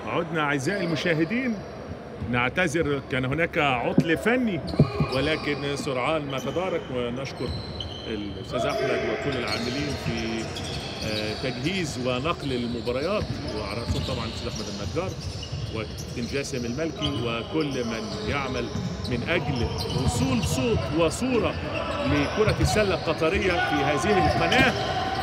عدنا أعزائي المشاهدين نعتذر كان هناك عطل فني ولكن سرعان ما تدارك ونشكر الأستاذ أحمد وكل العاملين في آه، تجهيز ونقل المباريات وعلى رأسهم طبعا الأستاذ أحمد النجار وكابتن جاسم الملكي وكل من يعمل من أجل وصول صوت وصورة لكرة السلة القطرية في هذه القناة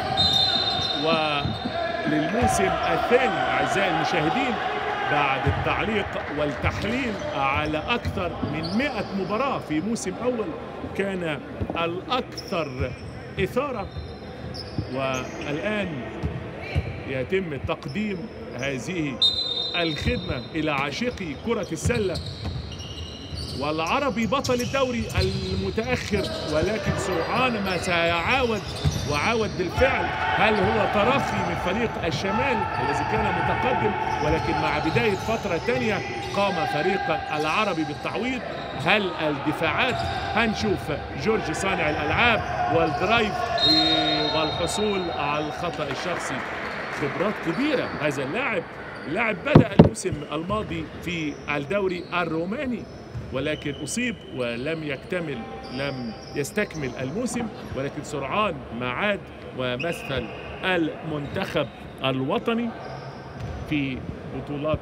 وللموسم الثاني أعزائي المشاهدين بعد التعليق والتحليل على أكثر من 100 مباراة في موسم أول كان الأكثر إثارة والآن يتم تقديم هذه الخدمة إلى عاشقي كرة السلة والعربي بطل الدوري المتأخر ولكن سرعان ما سيعاود وعاود بالفعل هل هو ترخي من فريق الشمال الذي كان متقدم ولكن مع بداية فترة ثانية قام فريق العربي بالتعويض هل الدفاعات هنشوف جورج صانع الألعاب والدرايف والحصول على الخطأ الشخصي خبرات كبيرة هذا اللاعب اللاعب بدأ الموسم الماضي في الدوري الروماني ولكن أصيب ولم يكتمل لم يستكمل الموسم ولكن سرعان ما عاد ومثل المنتخب الوطني في بطولات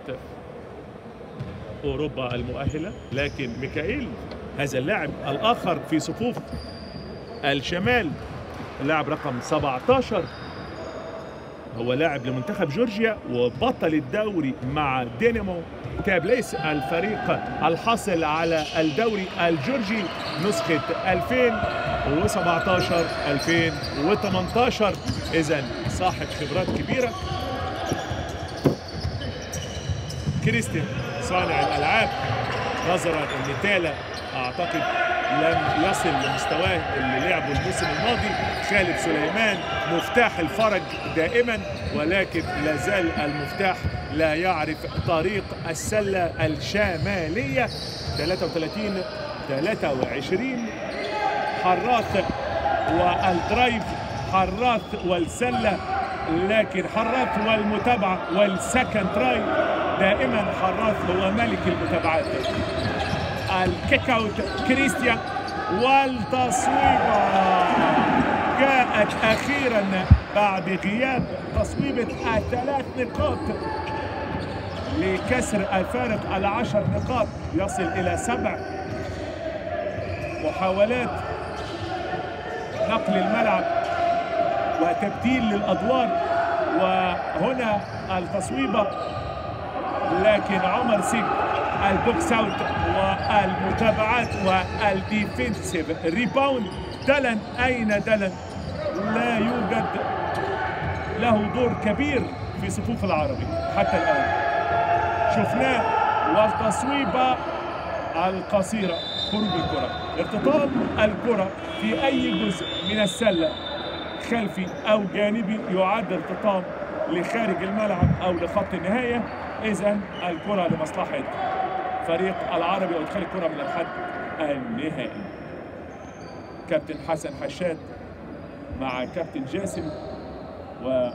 أوروبا المؤهلة لكن ميكائيل هذا اللاعب الآخر في صفوف الشمال اللاعب رقم 17 هو لاعب لمنتخب جورجيا وبطل الدوري مع دينامو تابليس الفريق الحاصل على الدوري الجورجي نسخة 2017 2018 إذا صاحب خبرات كبيرة كريستيان صانع الألعاب نظرا أن تالا أعتقد لم يصل لمستواه اللي لعبه الموسم الماضي خالد سليمان مفتاح الفرج دائما ولكن لا زال المفتاح لا يعرف طريق السلة الشمالية 33 23 حراث والدرايف حراث والسلة لكن حراث والمتابعة والسكند تراي دائما حراث هو ملك المتابعات الكيك اوت كريستيان والتصويبة جاءت أخيرا بعد غياب تصويبة الثلاث نقاط لكسر الفارق على عشر نقاط يصل إلى سبع محاولات نقل الملعب وتبديل للأدوار وهنا التصويبة لكن عمر سيج البوكس اوت والمتابعات والديفنسيف ريباوند دلن اين دلن لا يوجد له دور كبير في صفوف العربي حتى الان شفناه والتصويبه القصيره خروج الكره ارتطام الكره في اي جزء من السله خلفي او جانبي يعد ارتطام لخارج الملعب او لخط النهايه اذا الكره لمصلحه فريق العربي وادخال الكره من الحد النهائي كابتن حسن حشاد مع كابتن جاسم و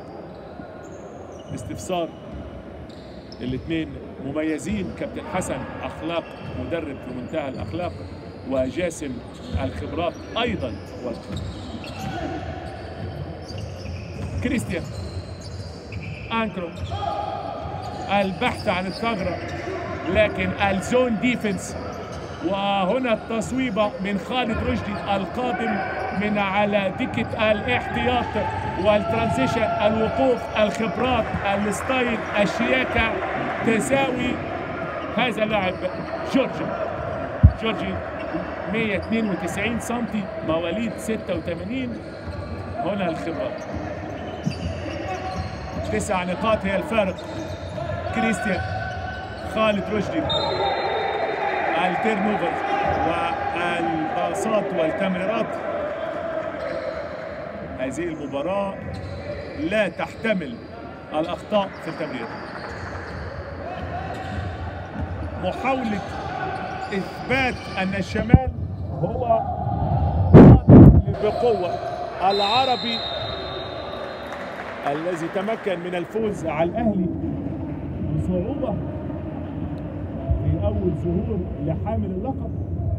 استفسار الاثنين مميزين كابتن حسن اخلاق مدرب في منتهى الاخلاق وجاسم الخبرات ايضا كريستيان انكرو البحث عن الثغرة لكن الزون ديفنس وهنا التصويبة من خالد رشدي القادم من على دكة الاحتياط والترانزيشن الوقوف الخبرات الستايل الشياكة تساوي هذا اللاعب جورجي جورجي 192 سنتي مواليد 86 هنا الخبرات تسع نقاط هي الفارق كريستيان خالد رشدي التيرن اوفر والباصات والتمريرات هذه المباراة لا تحتمل الأخطاء في التمرير محاولة إثبات أن الشمال هو بقوة العربي الذي تمكن من الفوز على الأهلي صعوبة في أول ظهور لحامل اللقب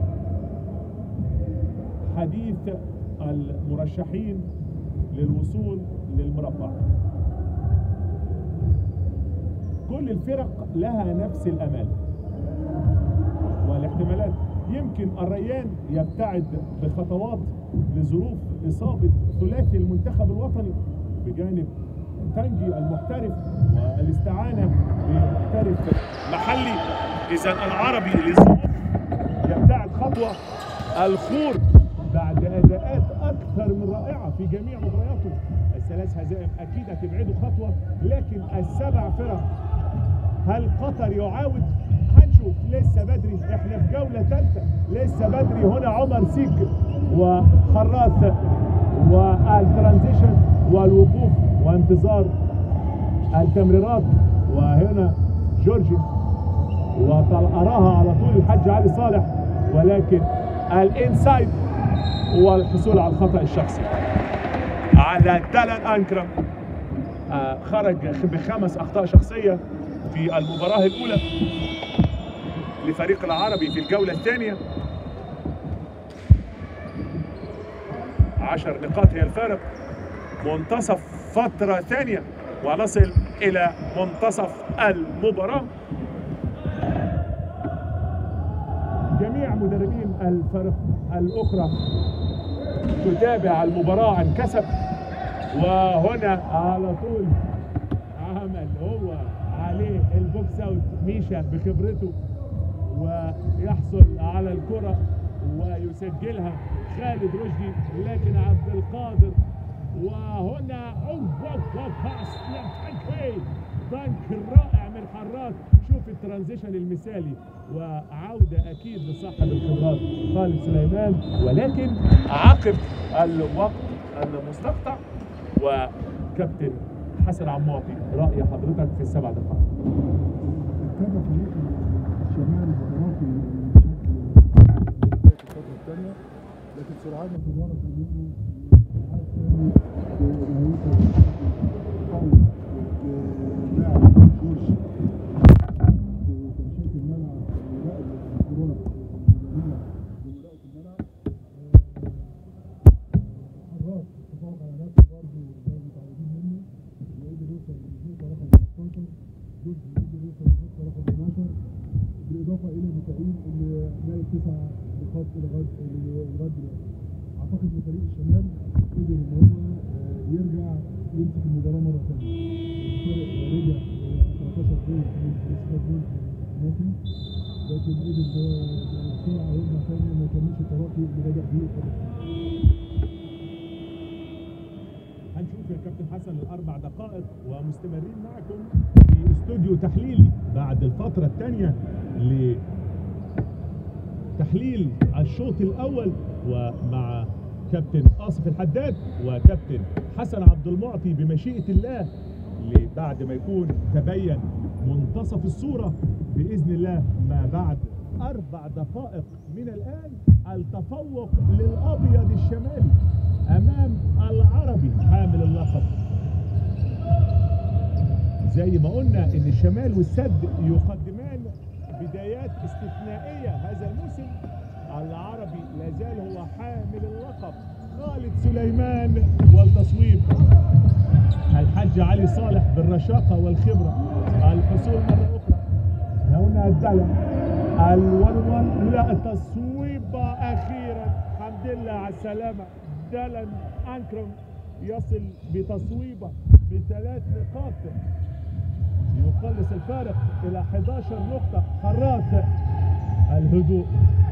حديث المرشحين للوصول للمربع كل الفرق لها نفس الامال والاحتمالات يمكن الريان يبتعد بخطوات لظروف اصابه ثلاثي المنتخب الوطني بجانب تانجي المحترف والاستعانه بمحترف محلي اذا العربي لظروف يبتعد خطوه الخور بعد اداءات اكثر من رائعه في جميع مبارياته الثلاث هزائم اكيد هتبعده خطوه لكن السبع فرق هل قطر يعاود هنشوف لسه بدري احنا في جوله ثالثه لسه بدري هنا عمر سيك وخراث والترانزيشن والوقوف وانتظار التمريرات وهنا جورجي وطلقراها على طول الحاج علي صالح ولكن الانسايد والحصول على الخطا الشخصي على دالان انكرم آه خرج بخمس اخطاء شخصيه في المباراه الاولى لفريق العربي في الجوله الثانيه عشر نقاط هي الفارق منتصف فتره ثانيه ونصل الى منتصف المباراه جميع مدربين الفرق الاخرى تتابع المباراه عن كسب وهنا على طول عمل هو عليه البوكس اوت ميشا بخبرته ويحصل على الكره ويسجلها خالد رشدي لكن عبد القادر وهنا اوف باس دنك رائع من حراس شوف الترانزيشن المثالي وعوده اكيد لصاحب الخبرات خالد سليمان ولكن عقب الوقت المستقطع وكابتن حسن عماطي راي حضرتك في السبع دقائق ابتدى فريق الشمال الجغرافي بشكل الفترة الثانية لكن سرعان ما تدارك اليوم سرعان ثاني برهيبة قوي لاعب جورج وتمشية الملعب وراقب الكرات الجميلة زملائه في الملعب حراس تفوق على نفسه برضه زي ما متعودين منه وقدر يوصل للنقطة رقم 15 جورج قدر يوصل للنقطة رقم 12 بالإضافة إلى ميكائيل اللي نال تسع نقاط لغاية لغاية دلوقتي أعتقد إن فريق الشمال قدر إن هو آه، يرجع يمسك المباراة مرة ثانية الفرق رجع آه، 13 جول من لسه جول مصري لكن قدر إن هو بسرعة يرجع ثاني ما يكملش التراخي اللي رجع فيه الفريق. هنشوف يا كابتن حسن الاربع دقائق ومستمرين معكم في استوديو تحليلي بعد الفتره الثانيه لتحليل الشوط الاول ومع كابتن آصف الحداد وكابتن حسن عبد المعطي بمشيئه الله بعد ما يكون تبين منتصف الصوره باذن الله ما بعد اربع دقائق من الان التفوق للابيض الشمالي امام العربي حامل اللقب زي ما قلنا ان الشمال والسد يقدمان بدايات استثنائيه هذا الموسم العربي لازال هو حامل اللقب خالد سليمان والتصويب الحاج علي صالح بالرشاقه والخبره الحصول مره اخرى هنا الدلع الولول لا تصويبه اخيرا الحمد لله على السلامه دلن انكرم يصل بتصويبه بثلاث نقاط يقلص الفارق الى 11 نقطه حراس الهدوء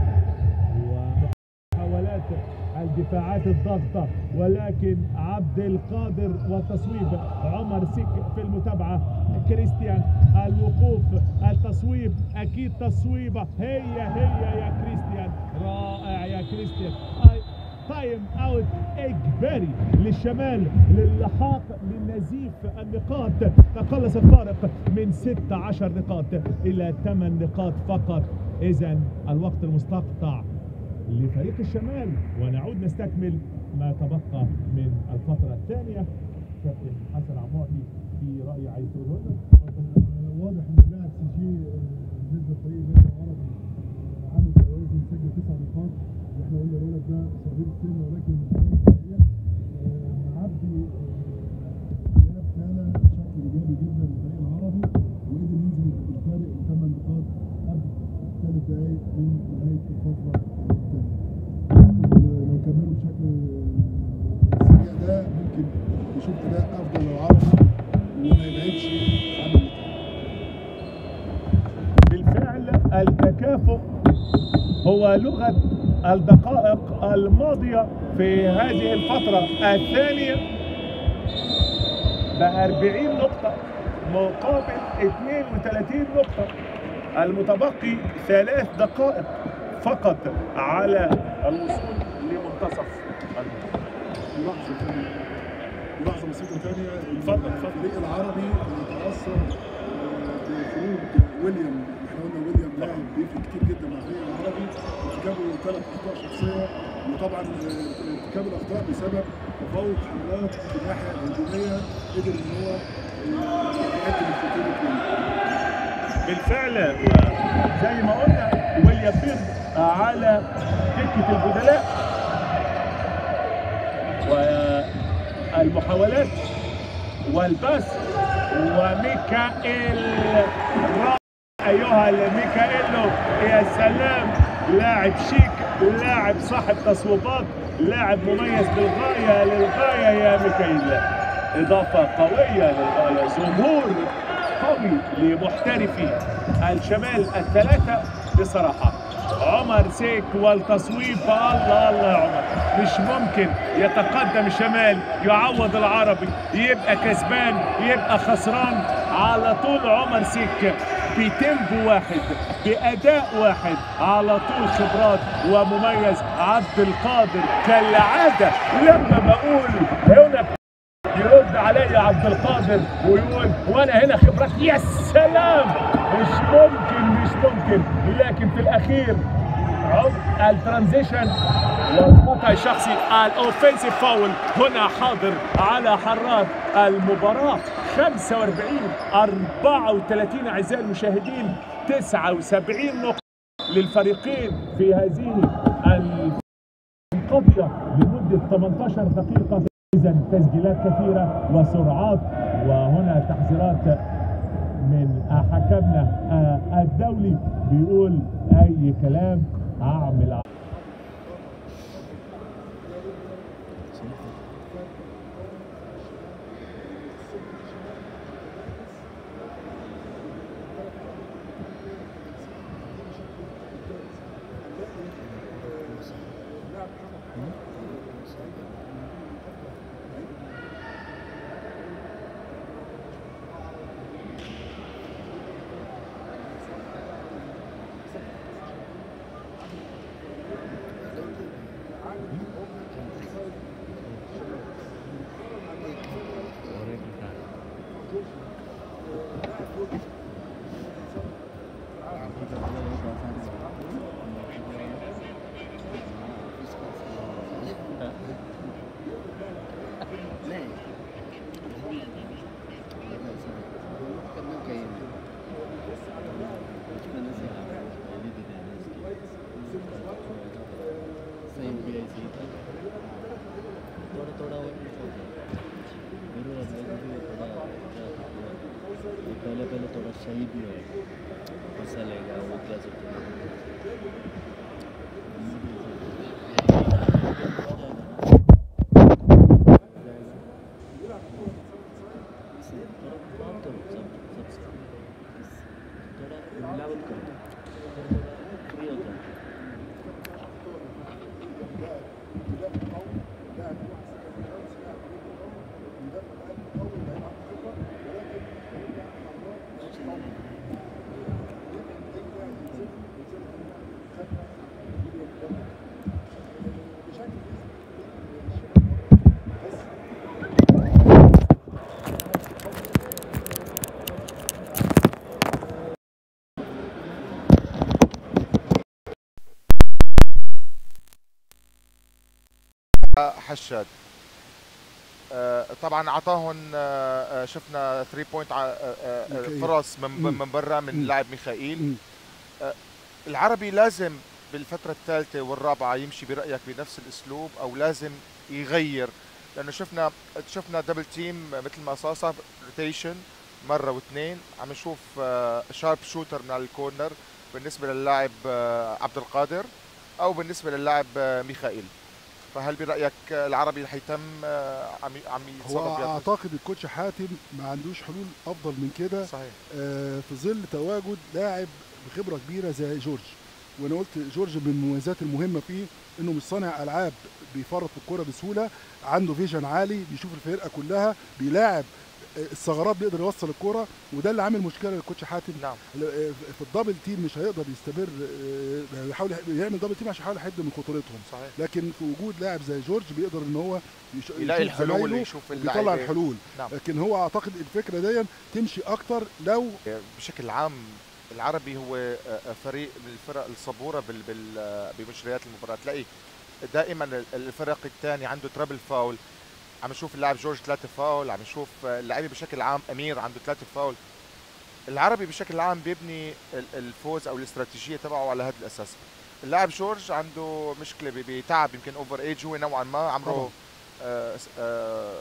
ومحاولات الدفاعات الضغطة ولكن عبد القادر والتصويب عمر سيك في المتابعة كريستيان الوقوف التصويب أكيد تصويبة هي هي يا كريستيان رائع يا كريستيان تايم اوت اجباري للشمال للحاق لنزيف النقاط تقلص الفارق من 16 نقاط الى 8 نقاط فقط اذا الوقت المستقطع لفريق الشمال ونعود نستكمل ما تبقى من الفترة الثانية كابتن حسن عماطي في رأي عايز تقوله لنا؟ واضح ان كبير السن ولكن صحيح معدي غياب كان بشكل ايجابي جدا للفريق العربي وقدر ينزل بالفارق لثمان نقاط قبل ثلاث دقائق من نهايه الفتره الثانيه. لو كملوا بشكل سريع ده ممكن نشوف اداء افضل للعربي وما يبعدش عن النتائج. بالفعل التكافؤ هو لغة الدقائق الماضية في هذه الفترة الثانية ب 40 نقطة مقابل 32 نقطة المتبقي ثلاث دقائق فقط على الوصول لمنتصف المباراة. ملاحظه ثانيه ملاحظه بسيطه ثانيه اتفضل، اتفضل. الفريق العربي يتاثر بخروج ويليام احنا قلنا ويليام لاعب بيفرق كتير جدا مع الفريق العربي ارتكابه ثلاث اخطاء شخصيه وطبعا آه، ارتكاب الاخطاء بسبب تفوق حملات في الناحيه الهجوميه قدر ان هو آه، يقدم الخطوره ويليام بالفعل زي ما قلنا ويليام بيرد على دكة البدلاء والمحاولات والباس وميكائيل را- ايها الميكائيلو يا سلام لاعب شيك لاعب صاحب تصويبات لاعب مميز بالغايه للغايه يا ميكائيل اضافه قويه للغايه ظهور قوي لمحترفي الشمال الثلاثه بصراحه عمر سيك والتصويب الله الله يا عمر مش ممكن يتقدم الشمال يعوض العربي يبقى كسبان يبقى خسران على طول عمر سيك بتيمبو واحد بأداء واحد على طول خبرات ومميز عبد القادر كالعادة لما بقول هنا يرد عليا عبد القادر ويقول وانا هنا خبرات يا سلام مش ممكن مش ممكن لكن في الاخير عمق الترانزيشن والخطا الشخصي الاوفنسيف فاول هنا حاضر على حراك المباراه 45 34 اعزائي المشاهدين 79 نقطه للفريقين في هذه القضيه لمده 18 دقيقه اذا تسجيلات كثيره وسرعات وهنا تحذيرات من حكمنا آه، الدولي بيقول اي كلام هعمل थोड़ा थोड़ा और गुरु रंग भी थोड़ा ये पहले पहले थोड़ा सही भी है कैसा लगेगा वो क्या सब थोड़ा लेवल करो फ्री हो जाओ حشاد آه، طبعا اعطاهم آه، آه، شفنا 3 بوينت ميخائيل. فرص من مم. من برا من مم. لاعب ميخائيل مم. آه، العربي لازم بالفتره الثالثه والرابعه يمشي برايك بنفس الاسلوب او لازم يغير لانه شفنا شفنا دبل تيم مثل ما صار روتيشن مره واثنين عم نشوف شارب شوتر من على الكورنر بالنسبه للاعب آه، عبد القادر او بالنسبه للاعب آه، ميخائيل فهل برايك آه، العربي رح يتم آه، عم عم هو يتصرف بهذا- اعتقد الكوتش حاتم ما عندوش حلول افضل من كده صحيح آه، في ظل تواجد لاعب بخبره كبيره زي جورج وانا قلت جورج من المميزات المهمه فيه انه مش صانع العاب بيفرط في الكوره بسهوله عنده فيجن عالي بيشوف الفرقه كلها بيلاعب آه، الثغرات بيقدر يوصل الكوره وده اللي عامل مشكله للكوتش حاتم نعم آه، في الدبل تيم مش هيقدر يستمر آه، بيحاول يعمل دبل تيم عشان يحاول يحد من خطورتهم صحيح لكن في وجود لاعب زي جورج بيقدر ان هو يش- يلاقي يشوف الحلول زمايله يشوف ويطلع اللعيبة. الحلول نعم. لكن هو اعتقد الفكره دي تمشي اكتر لو بشكل عام العربي هو آه، آه، فريق من الفرق الصبوره بال بال آه، بمجريات المباراه تلاقي دائما ال- الفرق الثاني عنده ترابل فاول عم نشوف اللاعب جورج ثلاثة فاول عم نشوف آه، اللعيبه بشكل عام امير عنده ثلاثة فاول العربي بشكل عام بيبني ال- الفوز او الاستراتيجيه تبعه على هذا الاساس اللاعب جورج عنده مشكله ب- بتعب يمكن اوفر ايج هو نوعا ما طبعاً. عمره آه، س- آه،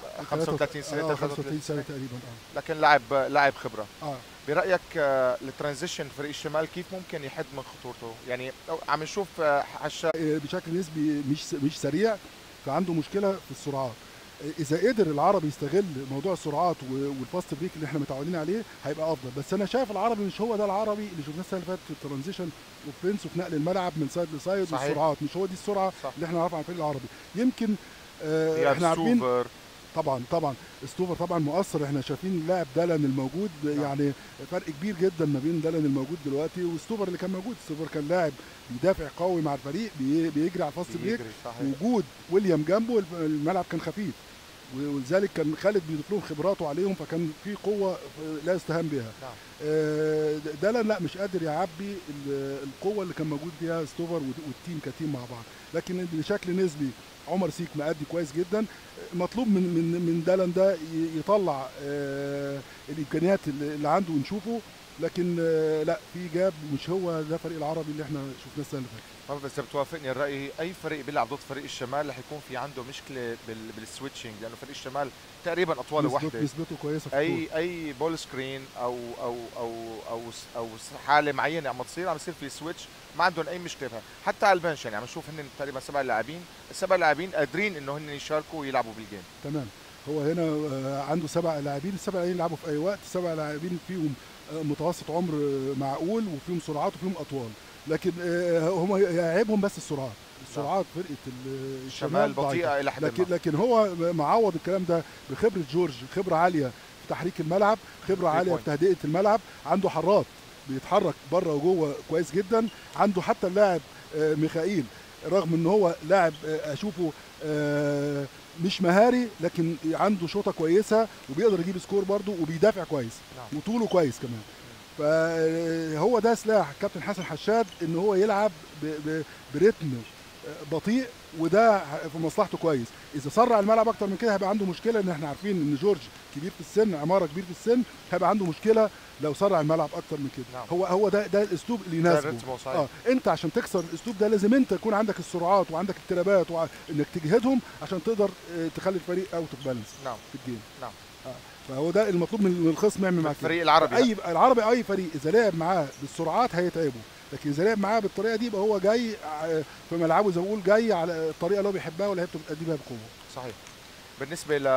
35 سنه آه 33 35 سنه تقريبا اه لكن لاعب لاعب خبره اه برايك آه، الترانزيشن فريق الشمال كيف ممكن يحد من خطورته يعني أو- عم نشوف آه، حشا بشكل نسبي مش مش سريع فعنده مشكله في السرعات اذا قدر العربي يستغل موضوع السرعات و- والفاست بريك اللي احنا متعودين عليه هيبقى افضل بس انا شايف العربي مش هو ده العربي اللي شفناه السنه اللي فاتت في الترانزيشن اوفنس وفي نقل الملعب من سايد لسايد صحيح. والسرعات مش هو دي السرعه صح. اللي احنا نعرفها عن الفريق العربي يمكن آه غياب احنا عارفين سوفر طبعا طبعا ستوفر طبعا مؤثر احنا شايفين اللاعب دلن الموجود نعم. يعني فرق كبير جدا ما بين دلن الموجود دلوقتي وستوفر اللي كان موجود ستوفر كان لاعب بيدافع قوي مع الفريق بي- بيجري على الفاست بريك بيجري صحيح وجود ويليام جنبه الملعب كان خفيف ولذلك كان خالد بيضيف لهم خبراته عليهم فكان في قوه لا يستهان بها نعم. آه، دلن لا مش قادر يعبي ال- القوه اللي كان موجود فيها ستوفر والت- والتيم كتيم مع بعض لكن بشكل نسبي عمر سيك مأدي كويس جدا مطلوب من من من دلن ده ي- يطلع آه، الامكانيات اللي اللي عنده ونشوفه لكن آه، لا في جاب مش هو ده فريق العربي اللي احنا شفناه السنه اللي فاتت ما بعرف اذا بتوافقني الراي اي فريق بيلعب ضد فريق الشمال رح يكون في عنده مشكله بال بالسويتشنج لانه فريق الشمال تقريبا اطواله نسبته- واحده نسبته كويسه في الطول. اي اي بول سكرين او او او او او حاله معينه عم تصير عم يصير في سويتش ما عندهم اي مشكله بها حتى على البنش يعني عم نشوف هن تقريبا سبع لاعبين السبع لاعبين قادرين انه هن يشاركوا ويلعبوا بالجيم تمام هو هنا آه، عنده سبع لاعبين السبع لاعبين يلعبوا في اي وقت سبع لاعبين فيهم آه، متوسط عمر آه، معقول وفيهم سرعات وفيهم اطوال لكن آه، هم يعيبهم بس السرعات السرعات فرقه ال- الشمال ضعيفة. بطيئه الى حد لكن ما لكن هو معوض الكلام ده بخبره جورج خبره عاليه في تحريك الملعب خبره Three عاليه point. في تهدئه الملعب عنده حراك بيتحرك بره وجوه كويس جدا عنده حتى اللاعب آه، ميخائيل رغم ان هو لاعب آه، اشوفه آه، مش مهاري لكن عنده شوطه كويسه وبيقدر يجيب سكور برضه وبيدافع كويس نعم. وطوله كويس كمان فهو ده سلاح كابتن حسن حشاد ان هو يلعب ب- ب- برتم بطيء وده في مصلحته كويس اذا سرع الملعب اكتر من كده هيبقى عنده مشكله ان احنا عارفين ان جورج كبير في السن عماره كبير في السن هيبقى عنده مشكله لو سرع الملعب اكتر من كده نعم. هو هو ده ده الاسلوب اللي ده يناسبه رتمه صحيح اه انت عشان تكسر الاسلوب ده لازم انت يكون عندك السرعات وعندك الترابات وانك تجهدهم عشان تقدر آه، تخلي الفريق اوت اوف بالانس نعم في الجيم نعم. آه. فهو ده المطلوب من من الخصم يعمل معاك كده. الفريق العربي اي العربي اي فريق اذا لعب معاه بالسرعات هيتعبه لكن اذا لعب معاه بالطريقه دي يبقى هو جاي ع- في ملعبه زي ما بقول جاي على الطريقه اللي هو بيحبها ولعبته بتأدي بيها بقوه صحيح بالنسبه ل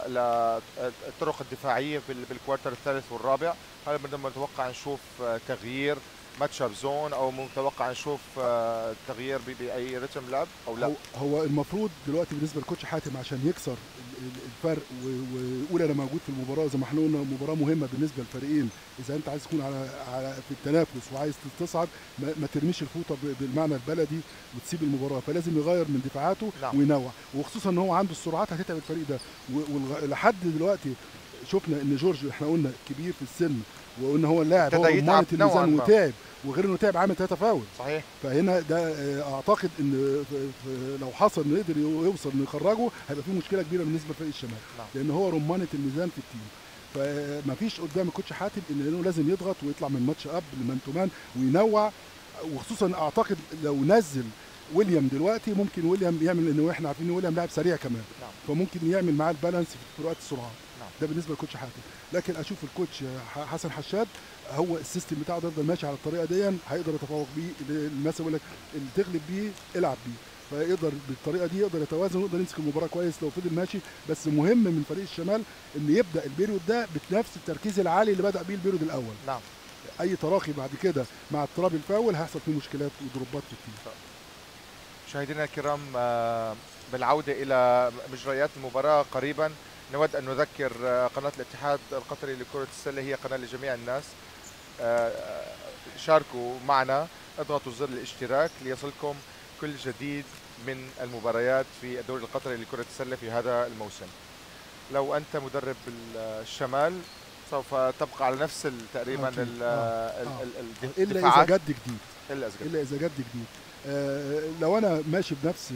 للطرق الدفاعيه بال- بالكوارتر الثالث والرابع هل بدنا متوقع نشوف آه، تغيير ماتش اب زون او متوقع نشوف آه، تغيير ب- باي رتم لعب او لا هو, هو المفروض دلوقتي بالنسبه لكوتش حاتم عشان يكسر ال- ال- الفرق و- ويقول انا موجود في المباراه زي ما احنا قلنا مباراه مهمه بالنسبه للفريقين اذا انت عايز تكون على, على في التنافس وعايز تصعد ما, ما ترميش الفوطه ب- بالمعنى البلدي وتسيب المباراه فلازم يغير من دفاعاته نعم. وينوع وخصوصا ان هو عنده السرعات هتتعب الفريق ده ولحد دلوقتي شفنا ان جورج احنا قلنا كبير في السن وقلنا هو اللاعب هو ابتدى يتعب رمانة نوعاً الميزان ما. وتعب وغير انه تعب عامل ثلاثه فاول صحيح فهنا ده آه، اعتقد ان ف- ف- لو حصل انه يقدر يوصل انه يخرجه هيبقى في مشكله كبيره بالنسبه لفريق الشمال نعم. لان هو رمانه الميزان في التيم فما فيش قدام الكوتش حاتم ان انه لازم يضغط ويطلع من ماتش اب لمان تو مان وينوع وخصوصا اعتقد لو نزل ويليام دلوقتي ممكن ويليام يعمل انه احنا عارفين ان ويليام لاعب سريع كمان نعم. فممكن يعمل معاه البالانس في فروقات السرعات نعم. ده بالنسبه للكوتش حاتم لكن اشوف الكوتش ح- حسن حشاد هو السيستم بتاعه ده يفضل ماشي على الطريقه دي هيقدر يتفوق بيه المثل يقول لك اللي تغلب بيه العب بيه فيقدر بالطريقه دي يقدر يتوازن ويقدر يمسك المباراه كويس لو فضل ماشي بس مهم من فريق الشمال ان يبدا البيريود ده بنفس التركيز العالي اللي بدا بيه البيريود الاول نعم اي تراخي بعد كده مع اضطراب الفاول هيحصل فيه مشكلات ودروبات كتير مشاهدينا الكرام آه، بالعودة إلى مجريات المباراة قريبا نود أن نذكر آه، قناة الاتحاد القطري لكرة السلة هي قناة لجميع الناس آه، آه، شاركوا معنا اضغطوا زر الاشتراك ليصلكم كل جديد من المباريات في الدوري القطري لكرة السلة في هذا الموسم لو أنت مدرب الشمال سوف تبقى على نفس ال- تقريبا أكيد. ال- آه. ال- آه. ال- الا اذا الدفاعات جد جديد إلا إذا الا اذا جد جديد آه، لو انا ماشي بنفس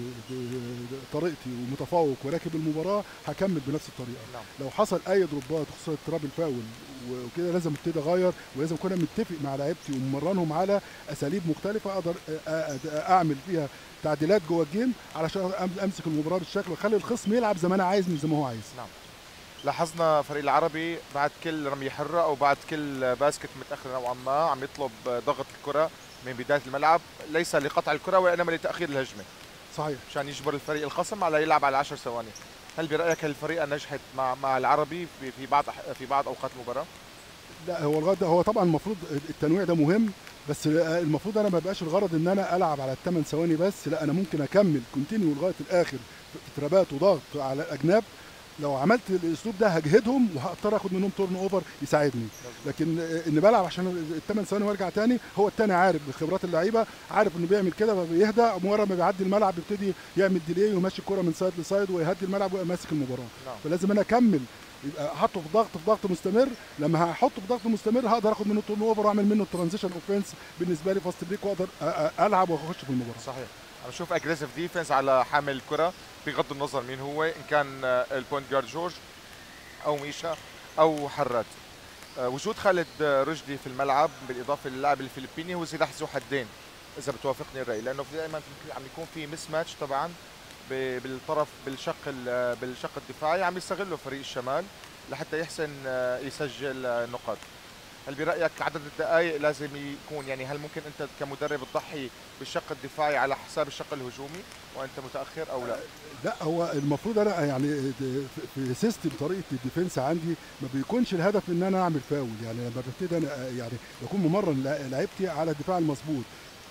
طريقتي ومتفوق وراكب المباراه هكمل بنفس الطريقه نعم لو حصل اي دروبات خصوصا اضطراب الفاول وكده لازم ابتدي اغير ولازم اكون أنا متفق مع لعيبتي وممرنهم على اساليب مختلفه اقدر أ- أ- اعمل فيها تعديلات جوه الجيم علشان أم- امسك المباراه بالشكل واخلي الخصم يلعب زي ما انا عايز مش زي ما هو عايز نعم لاحظنا فريق العربي بعد كل رمية حرة أو بعد كل باسكت متأخر نوعا ما عم يطلب ضغط الكرة من بداية الملعب ليس لقطع الكرة وإنما لتأخير الهجمة صحيح مشان يجبر الفريق الخصم على يلعب على 10 ثواني هل برأيك الفريق نجحت مع مع العربي في في بعض أح- في بعض أوقات المباراة؟ لا هو الغرض هو طبعا المفروض التنويع ده مهم بس المفروض انا ما بقاش الغرض ان انا العب على الثمان ثواني بس لا انا ممكن اكمل كونتينيو لغايه الاخر في ترابات وضغط على الاجناب لو عملت الاسلوب ده هجهدهم وهضطر اخد منهم تورن اوفر يساعدني لكن ان بلعب عشان الثمان ثواني وارجع تاني هو التاني عارف بخبرات اللعيبه عارف انه بيعمل كده فبيهدى مجرد ما بيعدي الملعب بيبتدي يعمل ديلي ويمشي الكره من سايد لسايد ويهدي الملعب ويبقى ماسك المباراه نعم فلازم انا اكمل يبقى احطه في ضغط في ضغط مستمر لما هحطه في ضغط مستمر هقدر اخد منه تورن اوفر واعمل منه ترانزيشن اوفنس بالنسبه لي فاست بريك واقدر أ- أ- العب واخش في المباراه صحيح عم نشوف اجريسيف ديفنس على حامل الكرة بغض النظر مين هو إن كان آه، البوينت جارد جورج أو ميشا أو حرات آه، وجود خالد آه، رشدي في الملعب بالإضافة للاعب الفلبيني هو سلاح ذو حدين إذا بتوافقني الرأي لأنه في دائما في- عم يكون في مس ماتش طبعا ب- بالطرف بالشق ال- بالشق الدفاعي عم يستغله فريق الشمال لحتى يحسن آه، يسجل آه، نقاط هل برايك عدد الدقائق لازم يكون يعني هل ممكن انت كمدرب تضحي بالشق الدفاعي على حساب الشق الهجومي وانت متاخر او لا لا هو المفروض انا يعني في سيستم طريقه الديفنس عندي ما بيكونش الهدف ان انا اعمل فاول يعني لما ببتدي انا يعني بكون ممرن لع- لعيبتي على الدفاع المظبوط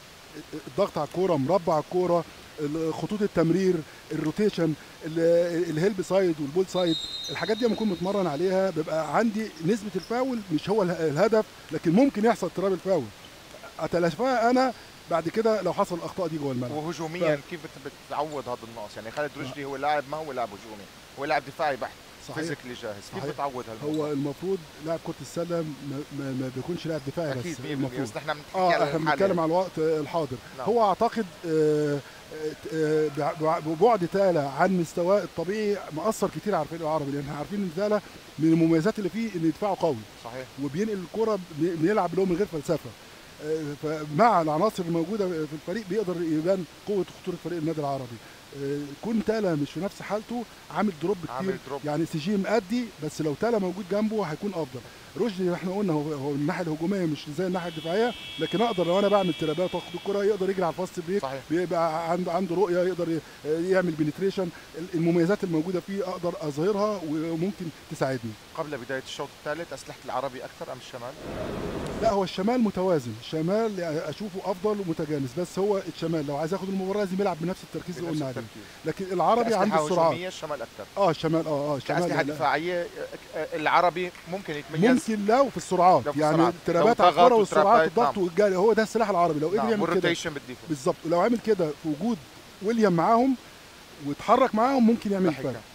الضغط على الكوره مربع على الكوره ال- خطوط التمرير الروتيشن ال- الهيلب سايد والبول سايد الحاجات دي لما اكون متمرن عليها بيبقى عندي نسبه الفاول مش هو اله- الهدف لكن ممكن يحصل اضطراب الفاول اتلافاها انا بعد كده لو حصل الاخطاء دي جوه الملعب وهجوميا كيف بت- بتعوض هذا النقص يعني خالد رشدي هو لاعب ما هو لاعب هجومي هو لاعب دفاعي بحت صحيح فيزيكلي جاهز كيف صحيح. بتعوض هو هالموضوع المفروض لاعب كره السله ما, ما, ما بيكونش لاعب دفاعي اكيد بس 100% المفروض بس نحن عم نحكي اه على احنا الحالة. بنتكلم على الوقت الحاضر نعم. هو اعتقد آه، آه، بع- ببعد تالا عن مستواه الطبيعي مأثر كتير على الفريق العربي لان احنا عارفين ان تالا من المميزات اللي فيه ان دفاعه قوي صحيح وبينقل الكرة بي- بيلعب له من غير فلسفه آه، فمع العناصر الموجوده في الفريق بيقدر يبان قوه خطوره فريق النادي العربي آه، كون تالا مش في نفس حالته عامل دروب كتير عامل دروب يعني سي جي مأدي بس لو تالا موجود جنبه هيكون افضل رشدي احنا قلنا هو هو من الناحيه الهجوميه مش زي الناحيه الدفاعيه لكن اقدر لو انا بعمل ترابات واخد الكره يقدر يجري على الفاست بريك صحيح بيبقى عنده عنده رؤيه يقدر ي- يعمل بنتريشن المميزات الموجوده فيه اقدر اظهرها وممكن تساعدني قبل بدايه الشوط الثالث اسلحه العربي اكثر ام الشمال؟ لا هو الشمال متوازن الشمال اشوفه افضل ومتجانس بس هو الشمال لو عايز ياخد المباراه لازم يلعب بنفس التركيز اللي بنفس قلنا عليه التركيز لكن العربي كأسلحة عنده السرعات هجومية الشمال اكثر اه الشمال اه اه الشمال كأسلحة لا- دفاعية آه، العربي ممكن يتميز ممكن لو في السرعات لو في يعني السرعات. الترابات لو على الكوره ضغط والسرعات وترابات، الضغط والجري هو ده السلاح العربي لو قدر نعم يعمل كده والروتيشن بالديفنس بالظبط لو عمل كده في وجود ويليام معاهم واتحرك معاهم ممكن يعمل لاحقاً. فرق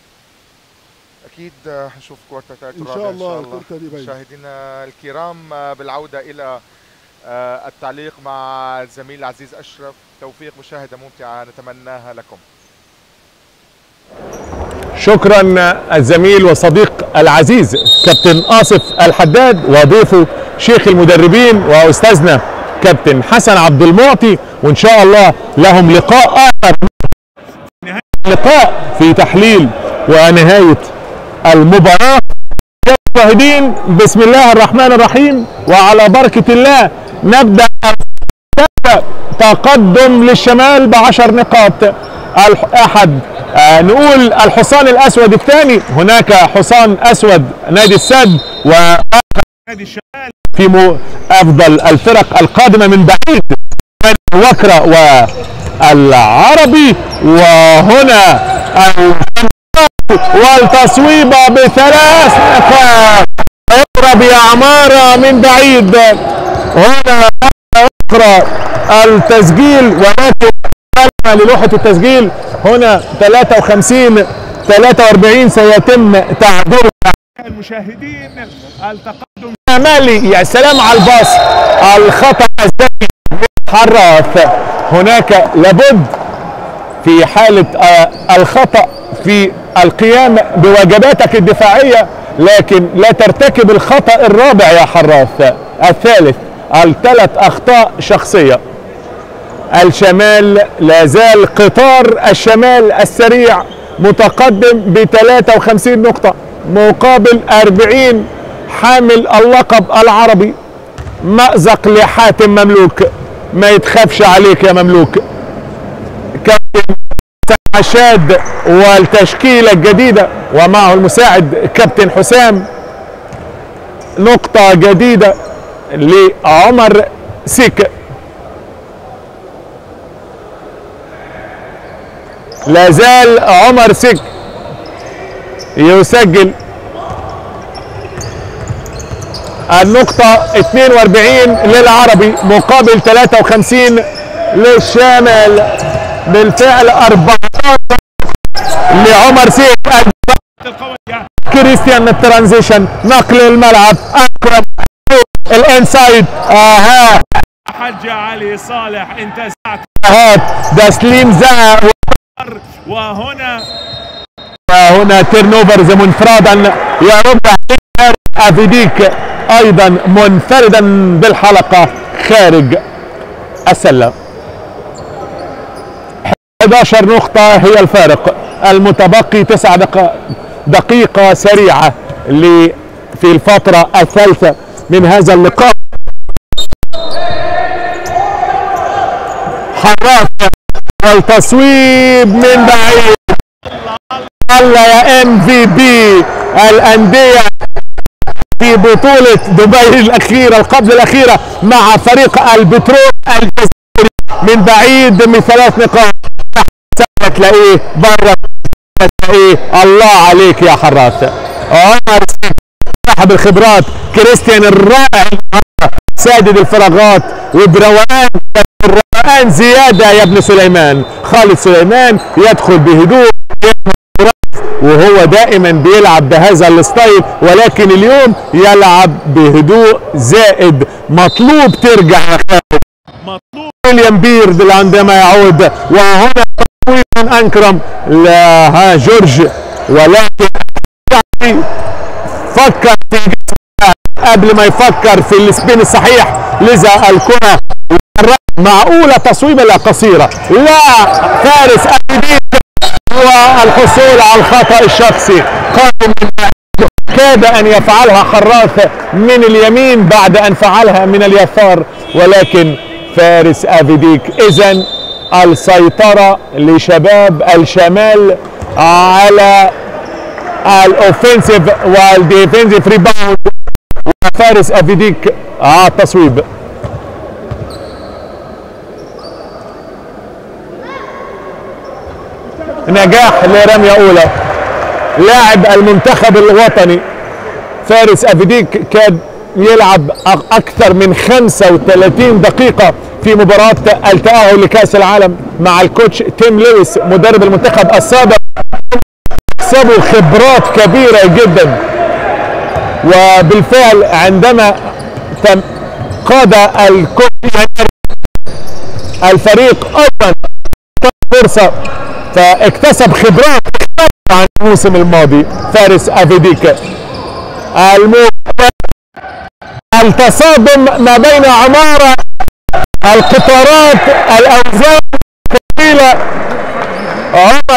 اكيد آه، هنشوف كوارتر ثالث ان ورابع شاء الله الكورة دي باينه مشاهدينا الكرام آه، بالعودة إلى آه، التعليق مع الزميل العزيز أشرف توفيق مشاهدة ممتعة نتمناها لكم شكرا الزميل والصديق العزيز كابتن آصف الحداد وضيفه شيخ المدربين وأستاذنا كابتن حسن عبد المعطي وان شاء الله لهم لقاء اخر لقاء في تحليل ونهايه المباراه المشاهدين بسم الله الرحمن الرحيم وعلى بركه الله نبدا تقدم للشمال بعشر نقاط الح- احد آه نقول الحصان الاسود الثاني هناك حصان اسود نادي السد نادي الشمال في مو- افضل الفرق القادمه من بعيد وكرة والعربي وهنا والتصويبة بثلاث نقاط اقرب يا عمارة من بعيد هنا أخرى التسجيل ولكن كلمة للوحة التسجيل هنا 53 43 سيتم تعديل المشاهدين التقدم مالي يا سلام على الباص الخطا الذكي من حراث هناك لابد في حالة آه، الخطأ في القيام بواجباتك الدفاعية لكن لا ترتكب الخطأ الرابع يا حراث الثالث الثلاث أخطاء شخصية الشمال لا زال قطار الشمال السريع متقدم ب 53 نقطة مقابل 40 حامل اللقب العربي مأزق لحاتم مملوك ما يتخافش عليك يا مملوك كابتن عشاد والتشكيلة الجديدة ومعه المساعد كابتن حسام نقطة جديدة لعمر سيك لا زال عمر سك يسجل النقطة 42 للعربي مقابل 53 للشامل بالفعل 14 لعمر سيك القوية كريستيان الترانزيشن نقل الملعب اكرم الانسايد اها حج علي صالح انتزعت هات تسليم زها وهنا هنا تيرن اوفرز منفردا يرد عليه افيديك ايضا منفردا بالحلقه خارج السله 11 نقطة هي الفارق المتبقي تسع دقائق دقيقة سريعة ل في الفترة الثالثة من هذا اللقاء حراس والتصويب من بعيد الله يا ام في بي الانديه في بطولة دبي الأخيرة القبل الأخيرة مع فريق البترول الجزائري من بعيد من ثلاث نقاط تلاقيه بره تلاقيه الله عليك يا حراس عمر سيف صاحب الخبرات كريستيان الرائع سادد الفراغات وبروقان الروقان زيادة يا ابن سليمان خالد سليمان يدخل بهدوء وهو دائما بيلعب بهذا الستايل ولكن اليوم يلعب بهدوء زائد مطلوب ترجع يا خالد مطلوب ويليام بيرد عندما يعود وهنا تطوير من انكرم لها جورج ولكن فكر في الجسم قبل ما يفكر في السبين الصحيح لذا الكره معقولة تصويبة لا قصيرة لا فارس أبيديك والحصول على الخطأ الشخصي قادم من كاد أن يفعلها حراث من اليمين بعد أن فعلها من اليسار ولكن فارس أفيديك إذا السيطرة لشباب الشمال على الاوفنسيف والديفنسيف ريباوند وفارس افيديك على التصويب نجاح لرمية أولى لاعب المنتخب الوطني فارس أفيديك كان يلعب أ- أكثر من 35 دقيقة في مباراة التأهل لكأس العالم مع الكوتش تيم لويس مدرب المنتخب السابق اكتسبوا خبرات كبيرة جدا وبالفعل عندما تم قاد الكوتش الفريق أيضا فرصة فاكتسب خبرات عن الموسم الماضي فارس افيديك المو... التصادم ما بين عمارة القطارات الاوزان الثقيله عمر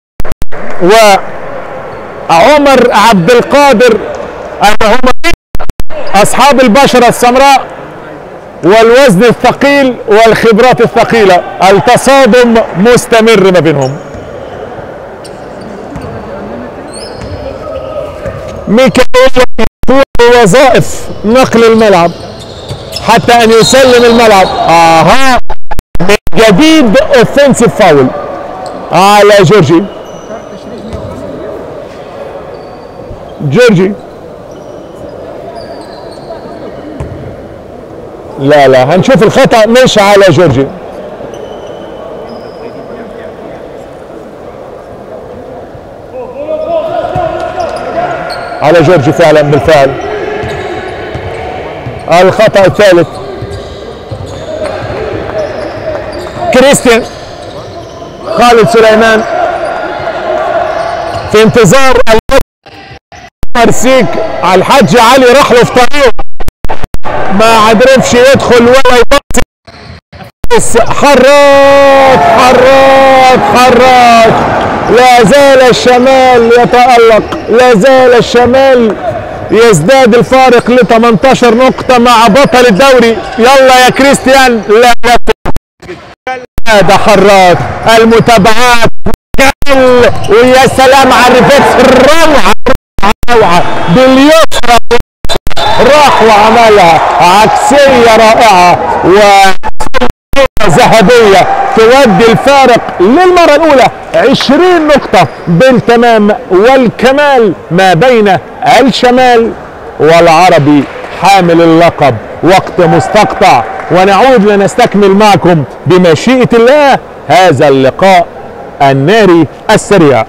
وعمر عبد القادر انهما اصحاب البشره السمراء والوزن الثقيل والخبرات الثقيله التصادم مستمر ما بينهم ميكائيل يقوم وظائف نقل الملعب حتى ان يسلم الملعب اها من جديد اوفنسيف فاول على جورجي جورجي لا لا هنشوف الخطأ مش على جورجي على جورجي فعلا بالفعل الخطأ الثالث كريستيان خالد سليمان في انتظار مرسيك على الحاج علي راح له في طريقه ما عرفش يدخل ولا يبص بس حراك حراك حراك لا زال الشمال يتألق لا زال الشمال يزداد الفارق ل 18 نقطة مع بطل الدوري يلا يا كريستيان لا لا ده حراك المتابعات جميل. ويا سلام على الريفكس الروعة روعة باليسرى راح وعملها عكسية رائعة و ذهبية تودي الفارق للمرة الأولى 20 نقطة بالتمام والكمال ما بين الشمال والعربي حامل اللقب وقت مستقطع ونعود لنستكمل معكم بمشيئة الله هذا اللقاء الناري السريع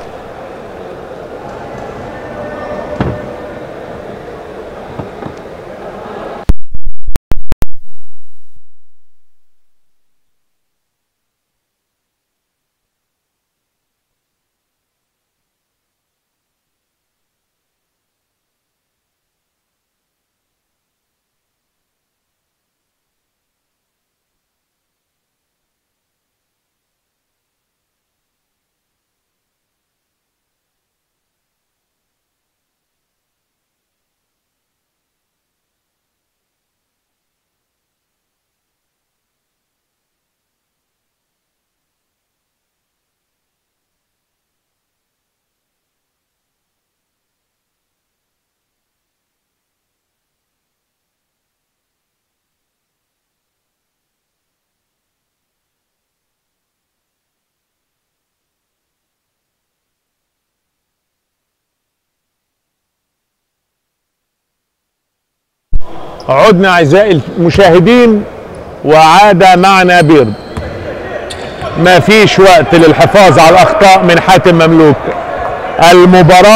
عدنا اعزائي المشاهدين وعاد معنا بيرد ما فيش وقت للحفاظ على الاخطاء من حاتم مملوك المباراه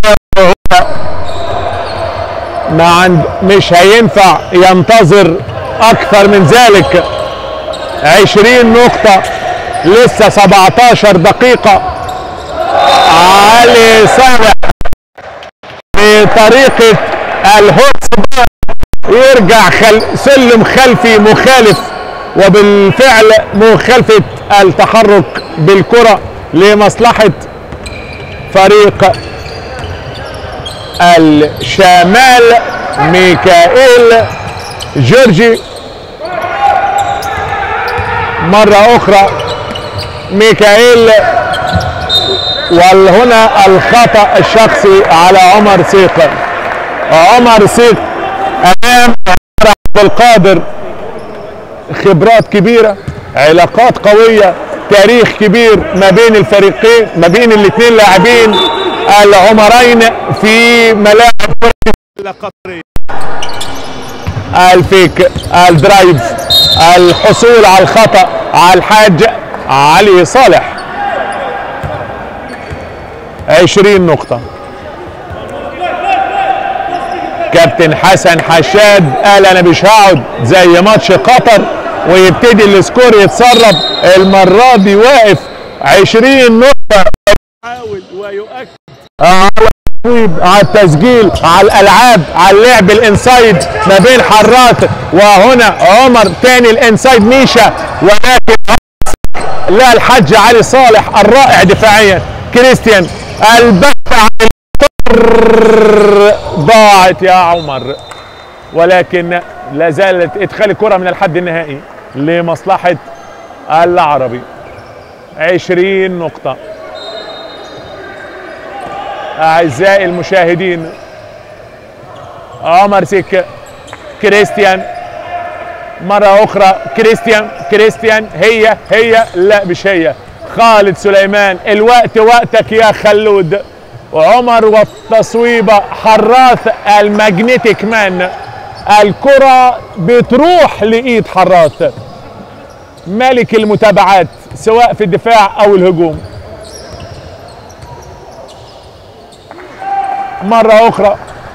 ما عند مش هينفع ينتظر اكثر من ذلك 20 نقطه لسه 17 دقيقه علي صالح بطريقه الهوكس يرجع خل... سلم خلفي مخالف وبالفعل مخالفة التحرك بالكرة لمصلحة فريق الشمال ميكائيل جورجي مرة أخرى ميكائيل وهنا الخطأ الشخصي على عمر سيق عمر سيق امام عبد القادر خبرات كبيره علاقات قويه تاريخ كبير ما بين الفريقين ما بين الاثنين لاعبين العمرين في ملاعب القطري الفيك الدرايف الحصول على الخطا على الحاج علي صالح 20 نقطه كابتن حسن حشاد قال انا مش هقعد زي ماتش قطر ويبتدي السكور يتسرب المره دي واقف 20 نقطه يحاول ويؤكد على تصويب على التسجيل على الالعاب على اللعب الانسايد ما بين حراث وهنا عمر تاني الانسايد ميشا ولكن لا الحج علي صالح الرائع دفاعيا كريستيان البحث عن الطر ضاعت يا عمر ولكن لا زالت ادخال الكره من الحد النهائي لمصلحه العربي 20 نقطه اعزائي المشاهدين عمر سكه كريستيان مرة أخرى كريستيان كريستيان هي هي لا مش هي خالد سليمان الوقت وقتك يا خلود وعمر والتصويبة حراث الماجنتيك مان الكرة بتروح لإيد حراث ملك المتابعات سواء في الدفاع أو الهجوم مرة أخرى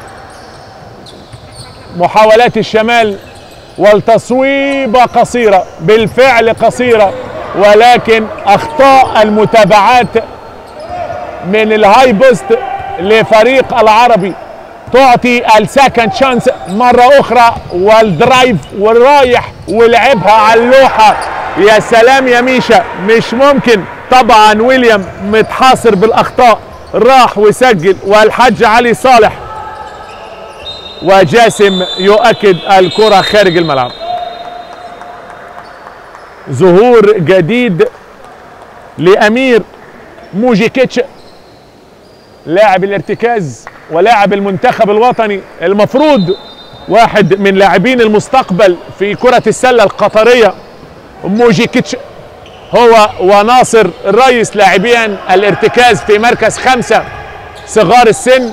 محاولات الشمال والتصويبة قصيرة بالفعل قصيرة ولكن أخطاء المتابعات من الهاي بوست لفريق العربي تعطي السكند شانس مرة أخرى والدرايف والرايح ولعبها على اللوحة يا سلام يا ميشا مش ممكن طبعا ويليام متحاصر بالأخطاء راح وسجل والحج علي صالح وجاسم يؤكد الكرة خارج الملعب ظهور جديد لأمير موجيكيتش لاعب الارتكاز ولاعب المنتخب الوطني المفروض واحد من لاعبين المستقبل في كرة السلة القطرية موجيكيتش هو وناصر الريس لاعبين الارتكاز في مركز خمسة صغار السن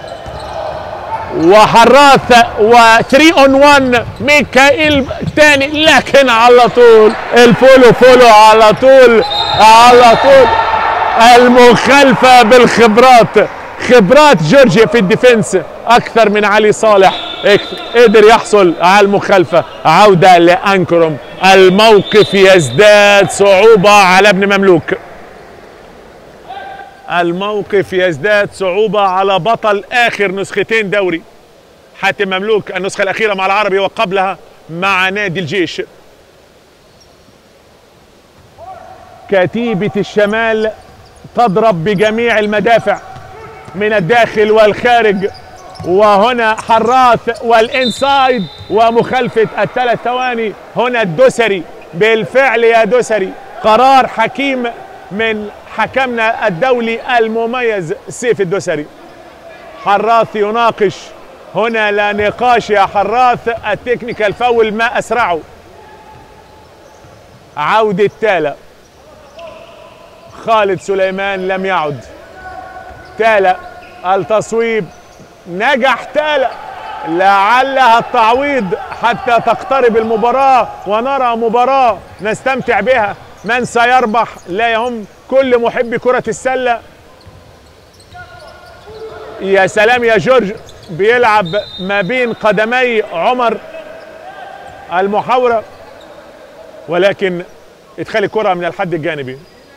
وحراث و3 اون 1 ميكائيل تاني لكن على طول الفولو فولو على طول على طول المخالفة بالخبرات خبرات جورجيا في الديفنس اكثر من علي صالح قدر يحصل على المخالفة عودة لانكروم الموقف يزداد صعوبة على ابن مملوك الموقف يزداد صعوبة على بطل آخر نسختين دوري حاتم مملوك النسخة الأخيرة مع العربي وقبلها مع نادي الجيش كتيبة الشمال تضرب بجميع المدافع من الداخل والخارج وهنا حراث والانسايد ومخالفة الثلاث ثواني هنا الدسري بالفعل يا دسري قرار حكيم من حكمنا الدولي المميز سيف الدسري حراث يناقش هنا لا نقاش يا حراث التكنيكال فاول ما اسرعه عودة تالا خالد سليمان لم يعد تالا التصويب نجح تالا لعلها التعويض حتى تقترب المباراة ونرى مباراة نستمتع بها من سيربح لا يهم كل محبي كرة السلة يا سلام يا جورج بيلعب ما بين قدمي عمر المحاورة ولكن ادخال الكرة من الحد الجانبي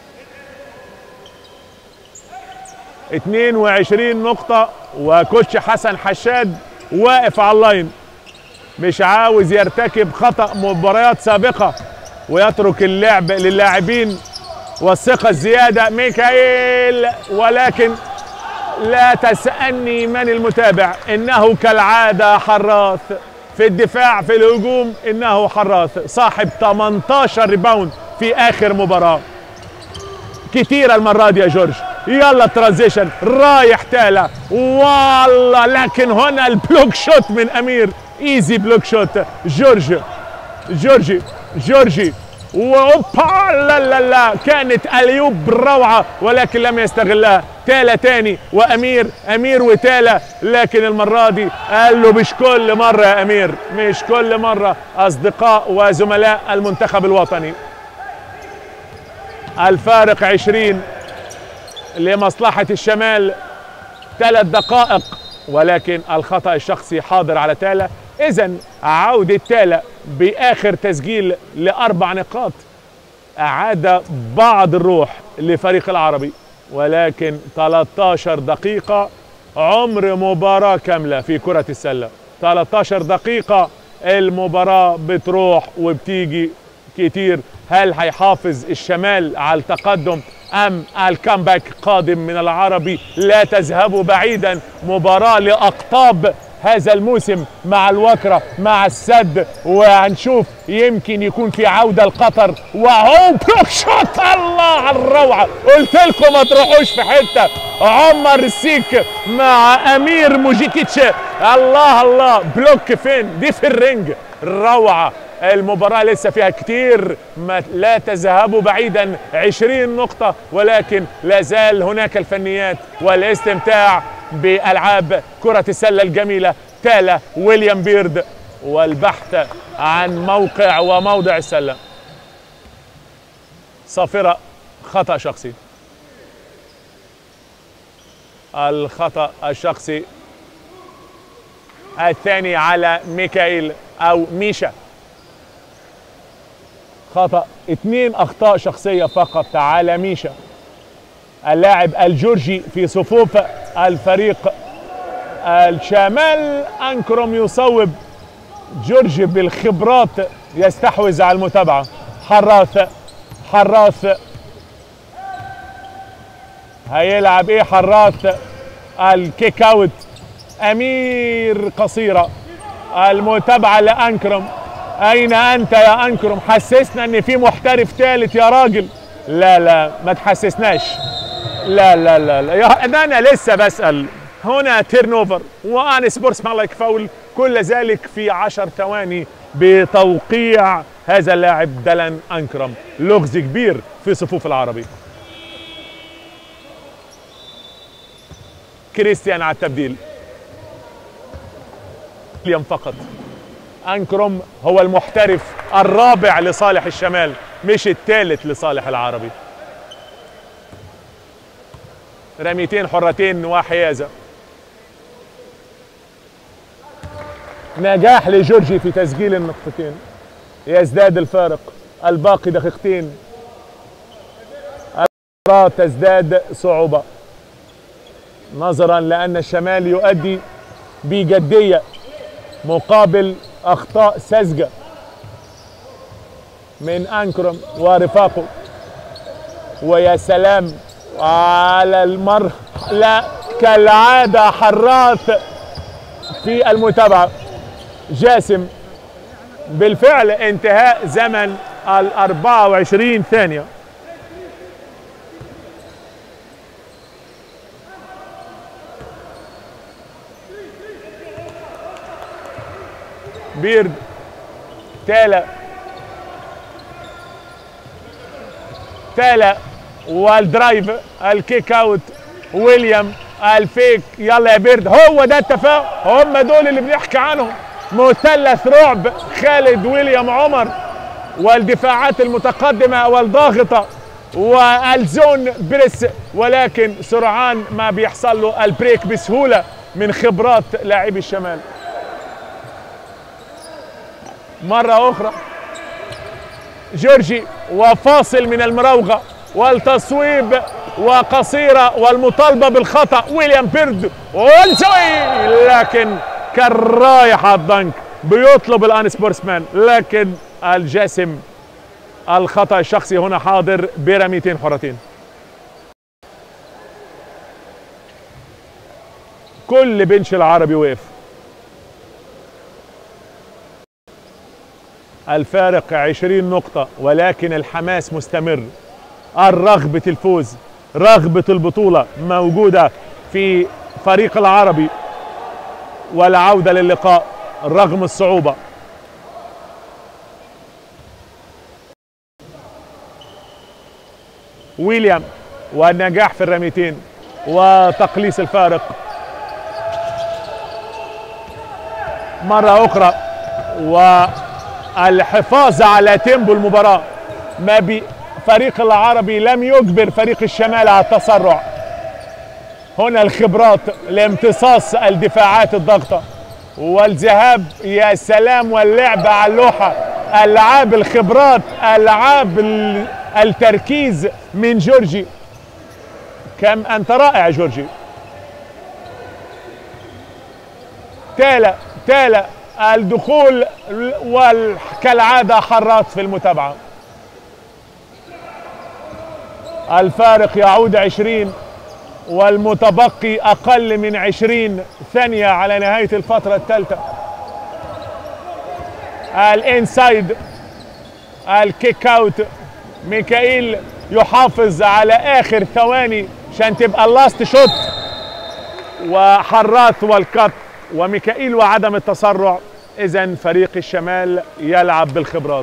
22 نقطة وكوتش حسن حشاد واقف على اللاين مش عاوز يرتكب خطأ مباريات سابقة ويترك اللعب للاعبين والثقة الزيادة ميكائيل ولكن لا تسألني من المتابع إنه كالعادة حراث في الدفاع في الهجوم إنه حراث صاحب 18 ريباوند في آخر مباراة كتيرة المرة دي يا جورج يلا ترانزيشن رايح تالا والله لكن هنا البلوك شوت من أمير ايزي بلوك شوت جورج جورجي جورجي واوبا لا لا لا كانت اليوب روعه ولكن لم يستغلها تالا تاني وامير امير وتالا لكن المره دي قال له مش كل مره يا امير مش كل مره اصدقاء وزملاء المنتخب الوطني الفارق 20 لمصلحه الشمال ثلاث دقائق ولكن الخطا الشخصي حاضر على تالا اذا عوده تالا باخر تسجيل لاربع نقاط اعاد بعض الروح لفريق العربي ولكن 13 دقيقه عمر مباراة كاملة في كرة السلة 13 دقيقة المباراة بتروح وبتيجي كتير هل هيحافظ الشمال على التقدم ام الكامباك قادم من العربي لا تذهبوا بعيدا مباراة لاقطاب هذا الموسم مع الوكرة مع السد وهنشوف يمكن يكون في عودة لقطر وهو بلوك شوت الله على الروعة قلت لكم ما تروحوش في حتة عمر السيك مع امير موجيكيتش الله الله بلوك فين دي في الرنج روعة المباراة لسه فيها كتير ما لا تذهبوا بعيدا 20 نقطة ولكن لا زال هناك الفنيات والاستمتاع بألعاب كرة السلة الجميلة تالا ويليام بيرد والبحث عن موقع وموضع السلة صافرة خطأ شخصي الخطأ الشخصي الثاني على ميكائيل أو ميشا خطأ اثنين أخطاء شخصية فقط على ميشا اللاعب الجورجي في صفوف الفريق الشمال أنكروم يصوب جورجي بالخبرات يستحوذ على المتابعة حراث حراث هيلعب ايه حراث الكيك اوت امير قصيره المتابعه لانكرم اين انت يا انكرم حسسنا ان في محترف ثالث يا راجل لا لا ما تحسسناش لا لا لا, لا. يا انا لسه بسال هنا تيرن اوفر وان سبورتس لايك فاول كل ذلك في عشر ثواني بتوقيع هذا اللاعب دلن انكرم لغز كبير في صفوف العربي كريستيان على التبديل ويليام فقط انكروم هو المحترف الرابع لصالح الشمال مش الثالث لصالح العربي رميتين حرتين وحيازه نجاح لجورجي في تسجيل النقطتين يزداد الفارق الباقي دقيقتين المباراة تزداد صعوبة نظرا لأن الشمال يؤدي بجدية مقابل أخطاء ساذجة من أنكرم ورفاقه ويا سلام على المر لا كالعادة حراث في المتابعة جاسم بالفعل انتهاء زمن ال 24 ثانية بيرد تالا تالا والدرايف الكيك اوت ويليام الفيك يلا يا بيرد هو ده التفاهم هم دول اللي بنحكي عنهم مثلث رعب خالد ويليام عمر والدفاعات المتقدمة والضاغطة والزون بريس ولكن سرعان ما بيحصل له البريك بسهولة من خبرات لاعبي الشمال مرة أخرى جورجي وفاصل من المراوغة والتصويب وقصيرة والمطالبة بالخطأ ويليام بيرد والزوي لكن كان رايح على الضنك بيطلب الان سبورتسمان لكن الجاسم الخطأ الشخصي هنا حاضر برميتين حرتين كل بنش العربي وقف الفارق 20 نقطة ولكن الحماس مستمر الرغبة الفوز رغبة البطولة موجودة في فريق العربي والعودة للقاء رغم الصعوبة ويليام والنجاح في الرميتين وتقليص الفارق مرة أخرى والحفاظ على تيمبو المباراة ما بي فريق العربي لم يجبر فريق الشمال على التسرع هنا الخبرات لامتصاص الدفاعات الضغطة والذهاب يا سلام واللعب على اللوحة ألعاب الخبرات ألعاب التركيز من جورجي كم أنت رائع جورجي تالا تالا الدخول وكالعادة حراس في المتابعة الفارق يعود عشرين والمتبقي أقل من عشرين ثانية على نهاية الفترة الثالثة الانسايد الكيك اوت ميكائيل يحافظ على اخر ثواني عشان تبقى اللاست شوت وحراث والكت وميكائيل وعدم التسرع اذا فريق الشمال يلعب بالخبرات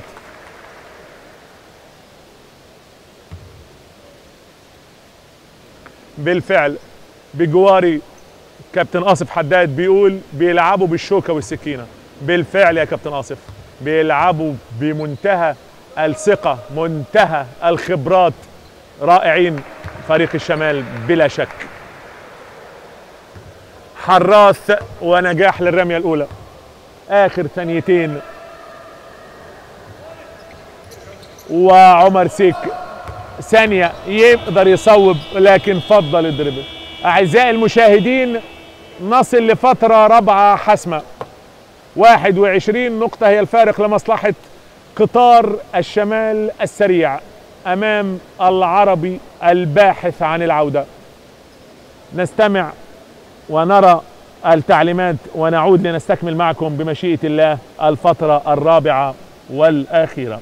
بالفعل بجواري كابتن آصف حداد بيقول بيلعبوا بالشوكة والسكينة بالفعل يا كابتن آصف بيلعبوا بمنتهى الثقة منتهى الخبرات رائعين فريق الشمال بلا شك حراث ونجاح للرمية الأولى آخر ثانيتين وعمر سيك ثانية يقدر يصوب لكن فضل الدربل أعزائي المشاهدين نصل لفترة رابعة حاسمة 21 نقطة هي الفارق لمصلحة قطار الشمال السريع أمام العربي الباحث عن العودة نستمع ونرى التعليمات ونعود لنستكمل معكم بمشيئة الله الفترة الرابعة والأخيرة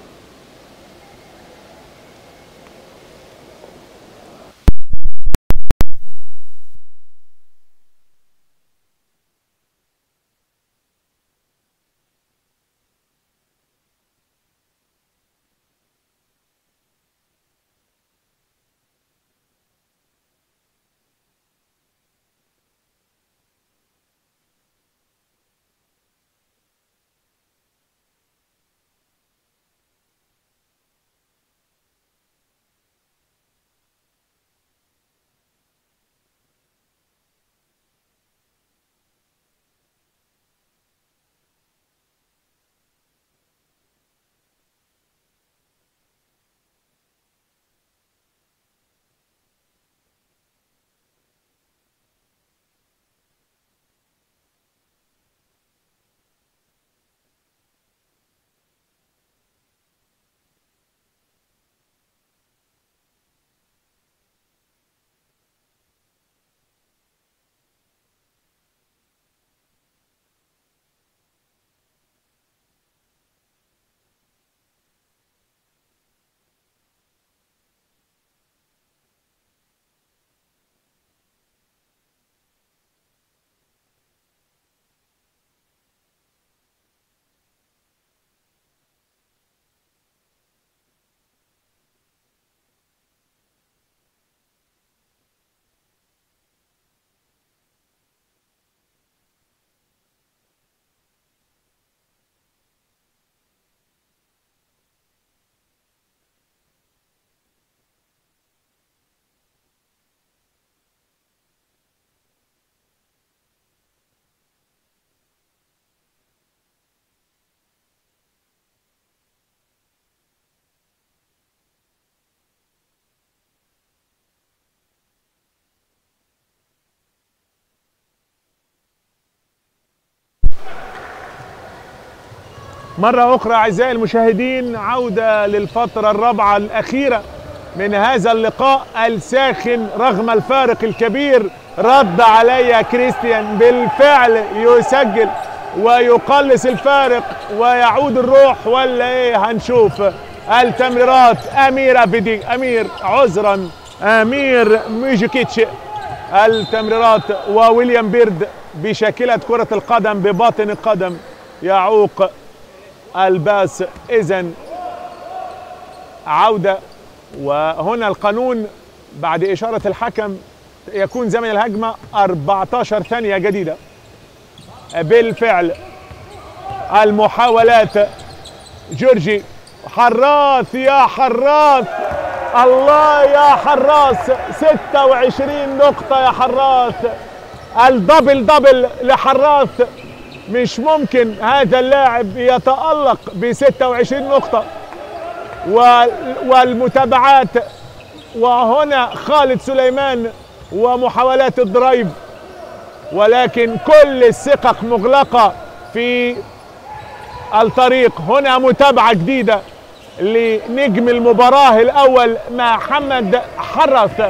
مرة أخرى أعزائي المشاهدين عودة للفترة الرابعة الأخيرة من هذا اللقاء الساخن رغم الفارق الكبير رد علي كريستيان بالفعل يسجل ويقلص الفارق ويعود الروح ولا ايه هنشوف التمريرات امير ابيدي امير عذرا امير ميجيكيتش التمريرات وويليام بيرد بشاكلة كرة القدم بباطن القدم يعوق الباس اذا عودة وهنا القانون بعد إشارة الحكم يكون زمن الهجمة 14 ثانية جديدة بالفعل المحاولات جورجي حراث يا حراث الله يا حراث 26 نقطة يا حراث الدبل دبل لحراث مش ممكن هذا اللاعب يتألق ب 26 نقطة والمتابعات وهنا خالد سليمان ومحاولات الدرايف ولكن كل السقق مغلقة في الطريق هنا متابعة جديدة لنجم المباراة الأول مع محمد حرث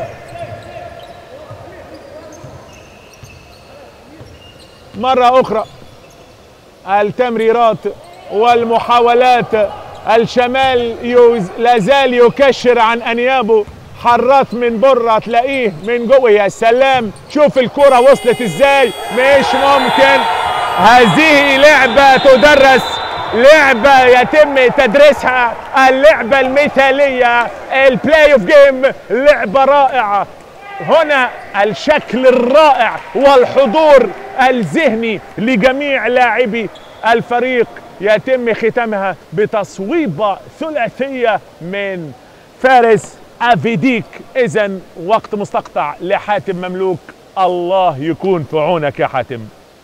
مرة أخرى التمريرات والمحاولات الشمال يوز لا زال يكشر عن أنيابه حراث من بره تلاقيه من جوه يا سلام شوف الكرة وصلت ازاي مش ممكن هذه لعبة تدرس لعبة يتم تدريسها اللعبة المثالية البلاي اوف جيم لعبة رائعة هنا الشكل الرائع والحضور الذهني لجميع لاعبي الفريق يتم ختامها بتصويبة ثلاثية من فارس افيديك اذا وقت مستقطع لحاتم مملوك الله يكون في عونك يا حاتم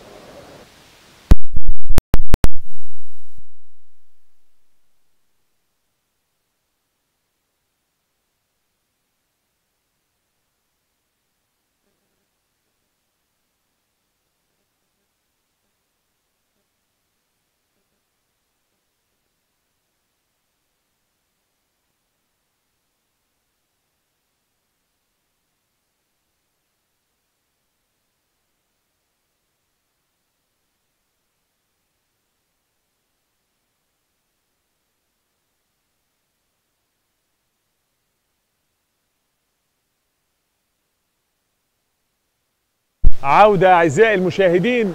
عودة أعزائي المشاهدين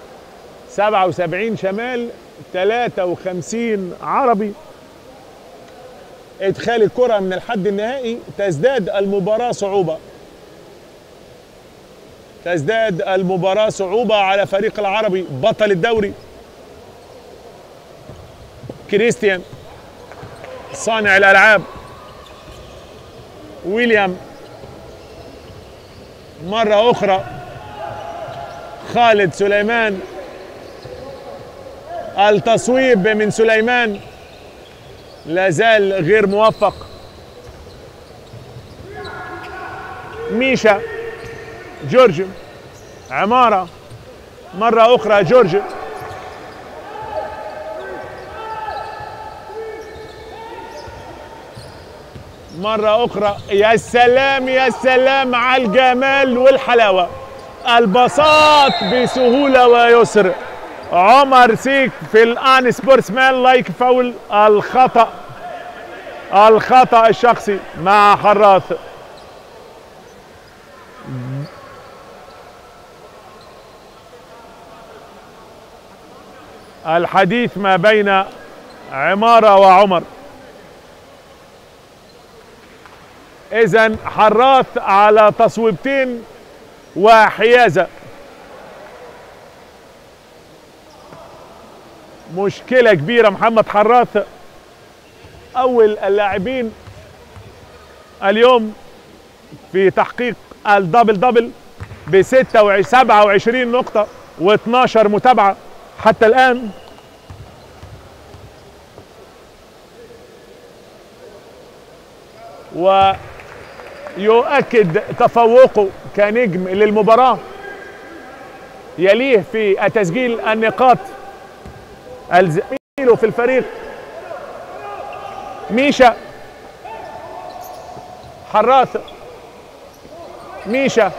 77 شمال 53 عربي إدخال الكرة من الحد النهائي تزداد المباراة صعوبة تزداد المباراة صعوبة على فريق العربي بطل الدوري كريستيان صانع الألعاب ويليام مرة أخرى خالد سليمان التصويب من سليمان لا زال غير موفق ميشا جورج عمارة مرة أخرى جورج مرة أخرى يا سلام يا سلام على الجمال والحلاوة البساط بسهولة ويسر عمر سيك في الان سبورتسمان لايك فاول الخطأ الخطأ الشخصي مع حراث الحديث ما بين عمارة وعمر إذا حراث على تصويبتين وحيازة مشكلة كبيرة محمد حراث أول اللاعبين اليوم في تحقيق الدبل دبل ب 27 نقطة و12 متابعة حتى الآن ويؤكد تفوقه كنجم للمباراة يليه في تسجيل النقاط زميله في الفريق ميشا حراث ميشا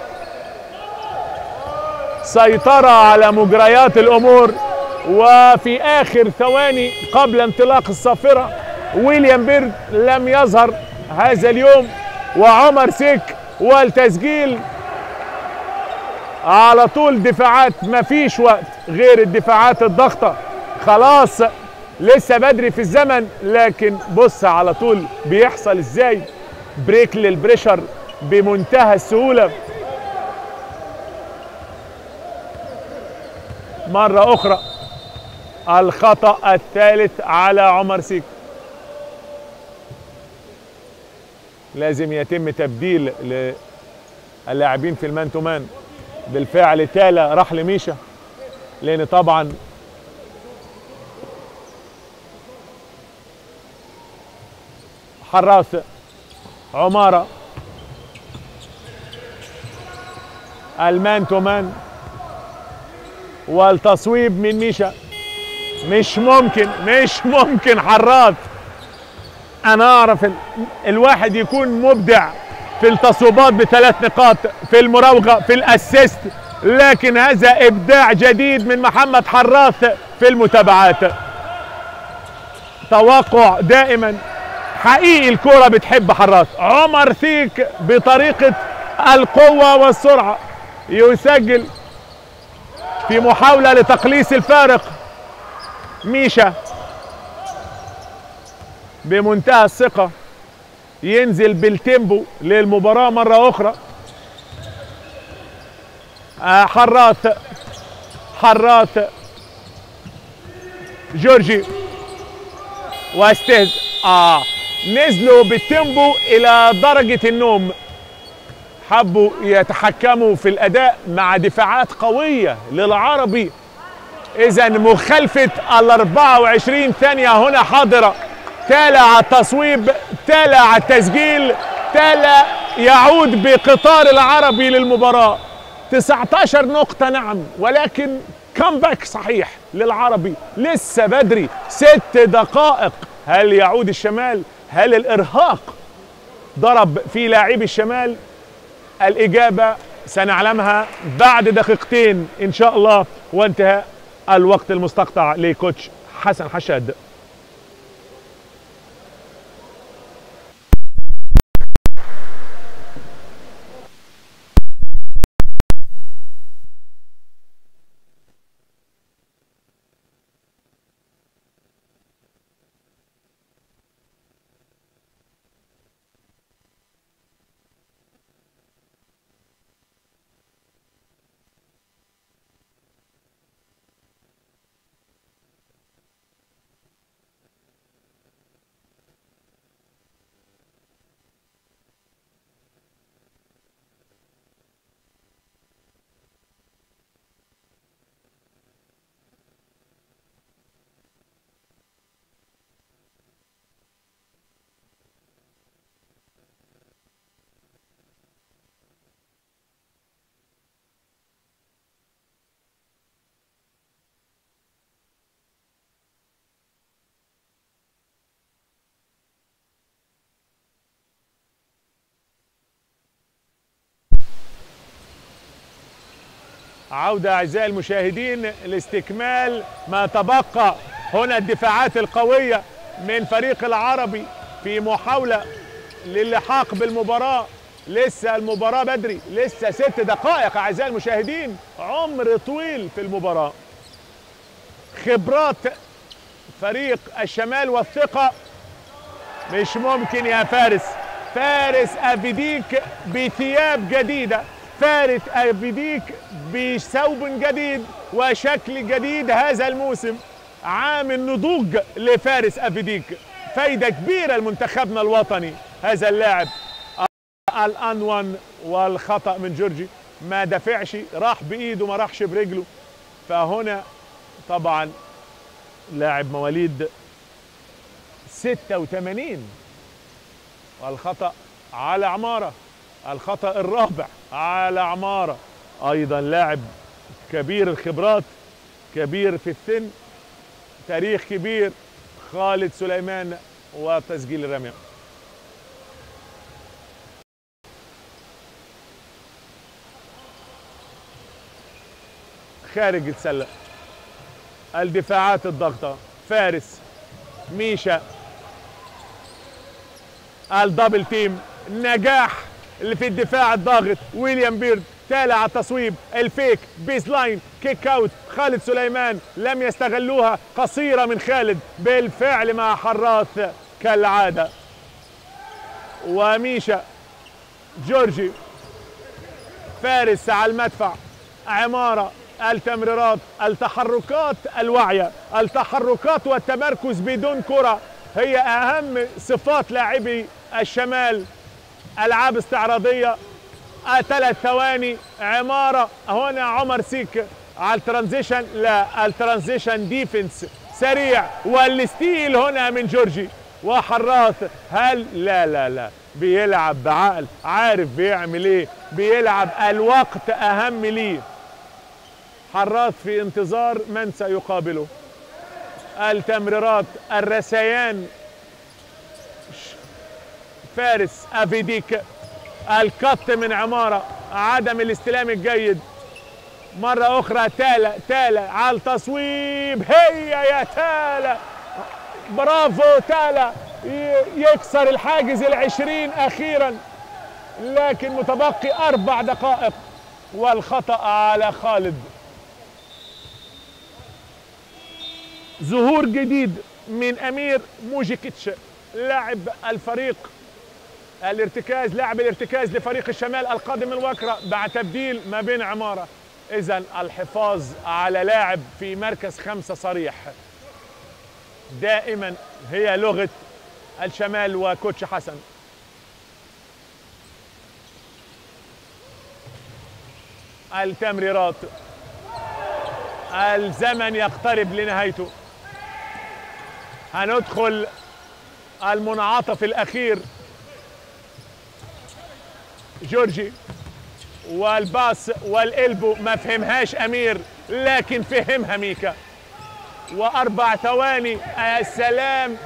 سيطرة على مجريات الأمور وفي آخر ثواني قبل انطلاق الصافرة ويليام بيرد لم يظهر هذا اليوم وعمر سيك والتسجيل على طول دفاعات مفيش وقت غير الدفاعات الضغطة خلاص لسه بدري في الزمن لكن بص على طول بيحصل ازاي بريك للبريشر بمنتهى السهولة مرة أخرى الخطأ الثالث على عمر سيك لازم يتم تبديل اللاعبين في المان تو مان بالفعل تالا راح لميشا لان طبعا حراث عمارة المان تو مان والتصويب من ميشا مش ممكن مش ممكن حراث انا اعرف ال... الواحد يكون مبدع في التصويبات بثلاث نقاط في المراوغه في الاسيست لكن هذا ابداع جديد من محمد حراث في المتابعات توقع دائما حقيقي الكرة بتحب حراث عمر ثيك بطريقة القوة والسرعة يسجل في محاولة لتقليص الفارق ميشا بمنتهى الثقة ينزل بالتيمبو للمباراة مرة أخرى آه، حراث حراث جورجي واستهز اه نزلوا بالتيمبو الى درجة النوم حبوا يتحكموا في الاداء مع دفاعات قوية للعربي اذا مخالفة ال 24 ثانية هنا حاضرة تالى على التصويب تالى على التسجيل تالى يعود بقطار العربي للمباراة 19 نقطة نعم ولكن كامباك صحيح للعربي لسه بدري ست دقائق هل يعود الشمال هل الإرهاق ضرب في لاعبي الشمال الإجابة سنعلمها بعد دقيقتين إن شاء الله وانتهاء الوقت المستقطع لكوتش حسن حشاد عودة أعزائي المشاهدين لاستكمال ما تبقى هنا الدفاعات القوية من فريق العربي في محاولة للحاق بالمباراة لسه المباراة بدري لسه ست دقائق أعزائي المشاهدين عمر طويل في المباراة خبرات فريق الشمال والثقة مش ممكن يا فارس فارس أفيديك بثياب جديدة فارس أفيديك بثوب جديد وشكل جديد هذا الموسم عام النضوج لفارس أفيديك فايدة كبيرة لمنتخبنا الوطني هذا اللاعب الأنون والخطأ من جورجي ما دفعش راح بإيده ما راحش برجله فهنا طبعا لاعب مواليد 86 والخطأ على عمارة الخطأ الرابع على عمارة أيضا لاعب كبير الخبرات كبير في السن تاريخ كبير خالد سليمان وتسجيل الرمية خارج السلة الدفاعات الضغطة فارس ميشا الدبل تيم نجاح اللي في الدفاع الضاغط ويليام بيرد تالي على التصويب الفيك بيس لاين كيك اوت خالد سليمان لم يستغلوها قصيرة من خالد بالفعل مع حراث كالعادة وميشا جورجي فارس على المدفع عمارة التمريرات التحركات الواعية التحركات والتمركز بدون كرة هي أهم صفات لاعبي الشمال ألعاب استعراضية آه ثلاث ثواني عمارة هنا عمر سيك على الترانزيشن لا الترانزيشن ديفنس سريع والستيل هنا من جورجي وحراث هل لا لا لا بيلعب بعقل عارف بيعمل ايه بيلعب الوقت اهم ليه حراث في انتظار من سيقابله التمريرات الرسيان ش- فارس افيديك القط من عماره عدم الاستلام الجيد مرة أخرى تالا تالا على التصويب هي يا تالا برافو تالا ي- يكسر الحاجز العشرين أخيرا لكن متبقي أربع دقائق والخطأ على خالد ظهور جديد من أمير موجيكيتش لاعب الفريق الارتكاز لاعب الارتكاز لفريق الشمال القادم من الوكرة بعد تبديل ما بين عمارة إذا الحفاظ على لاعب في مركز خمسة صريح دائما هي لغة الشمال وكوتش حسن التمريرات الزمن يقترب لنهايته هندخل المنعطف الأخير جورجي والباس والقلبو ما فهمهاش امير لكن فهمها ميكا واربع ثواني السلام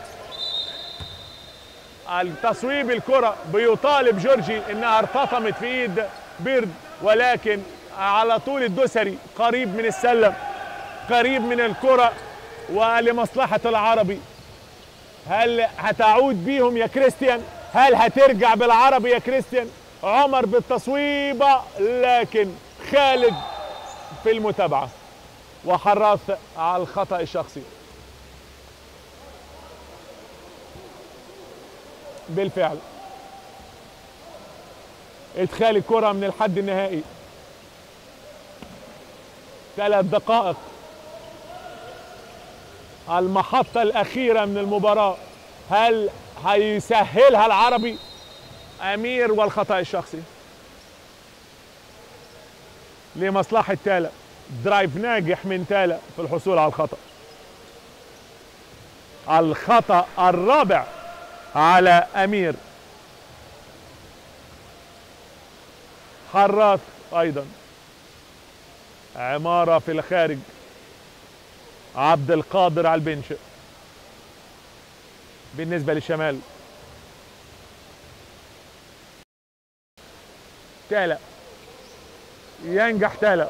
التصويب الكرة بيطالب جورجي انها ارتطمت في ايد بيرد ولكن على طول الدوسري قريب من السلة قريب من الكرة ولمصلحة العربي هل هتعود بيهم يا كريستيان هل هترجع بالعربي يا كريستيان عمر بالتصويبة لكن خالد في المتابعة وحراث على الخطأ الشخصي بالفعل ادخال الكرة من الحد النهائي ثلاث دقائق المحطة الأخيرة من المباراة هل هيسهلها العربي أمير والخطأ الشخصي لمصلحة تالا درايف ناجح من تالا في الحصول على الخطأ الخطأ الرابع على أمير حراث أيضا عمارة في الخارج عبد القادر على البنش بالنسبة للشمال تالا ينجح تالا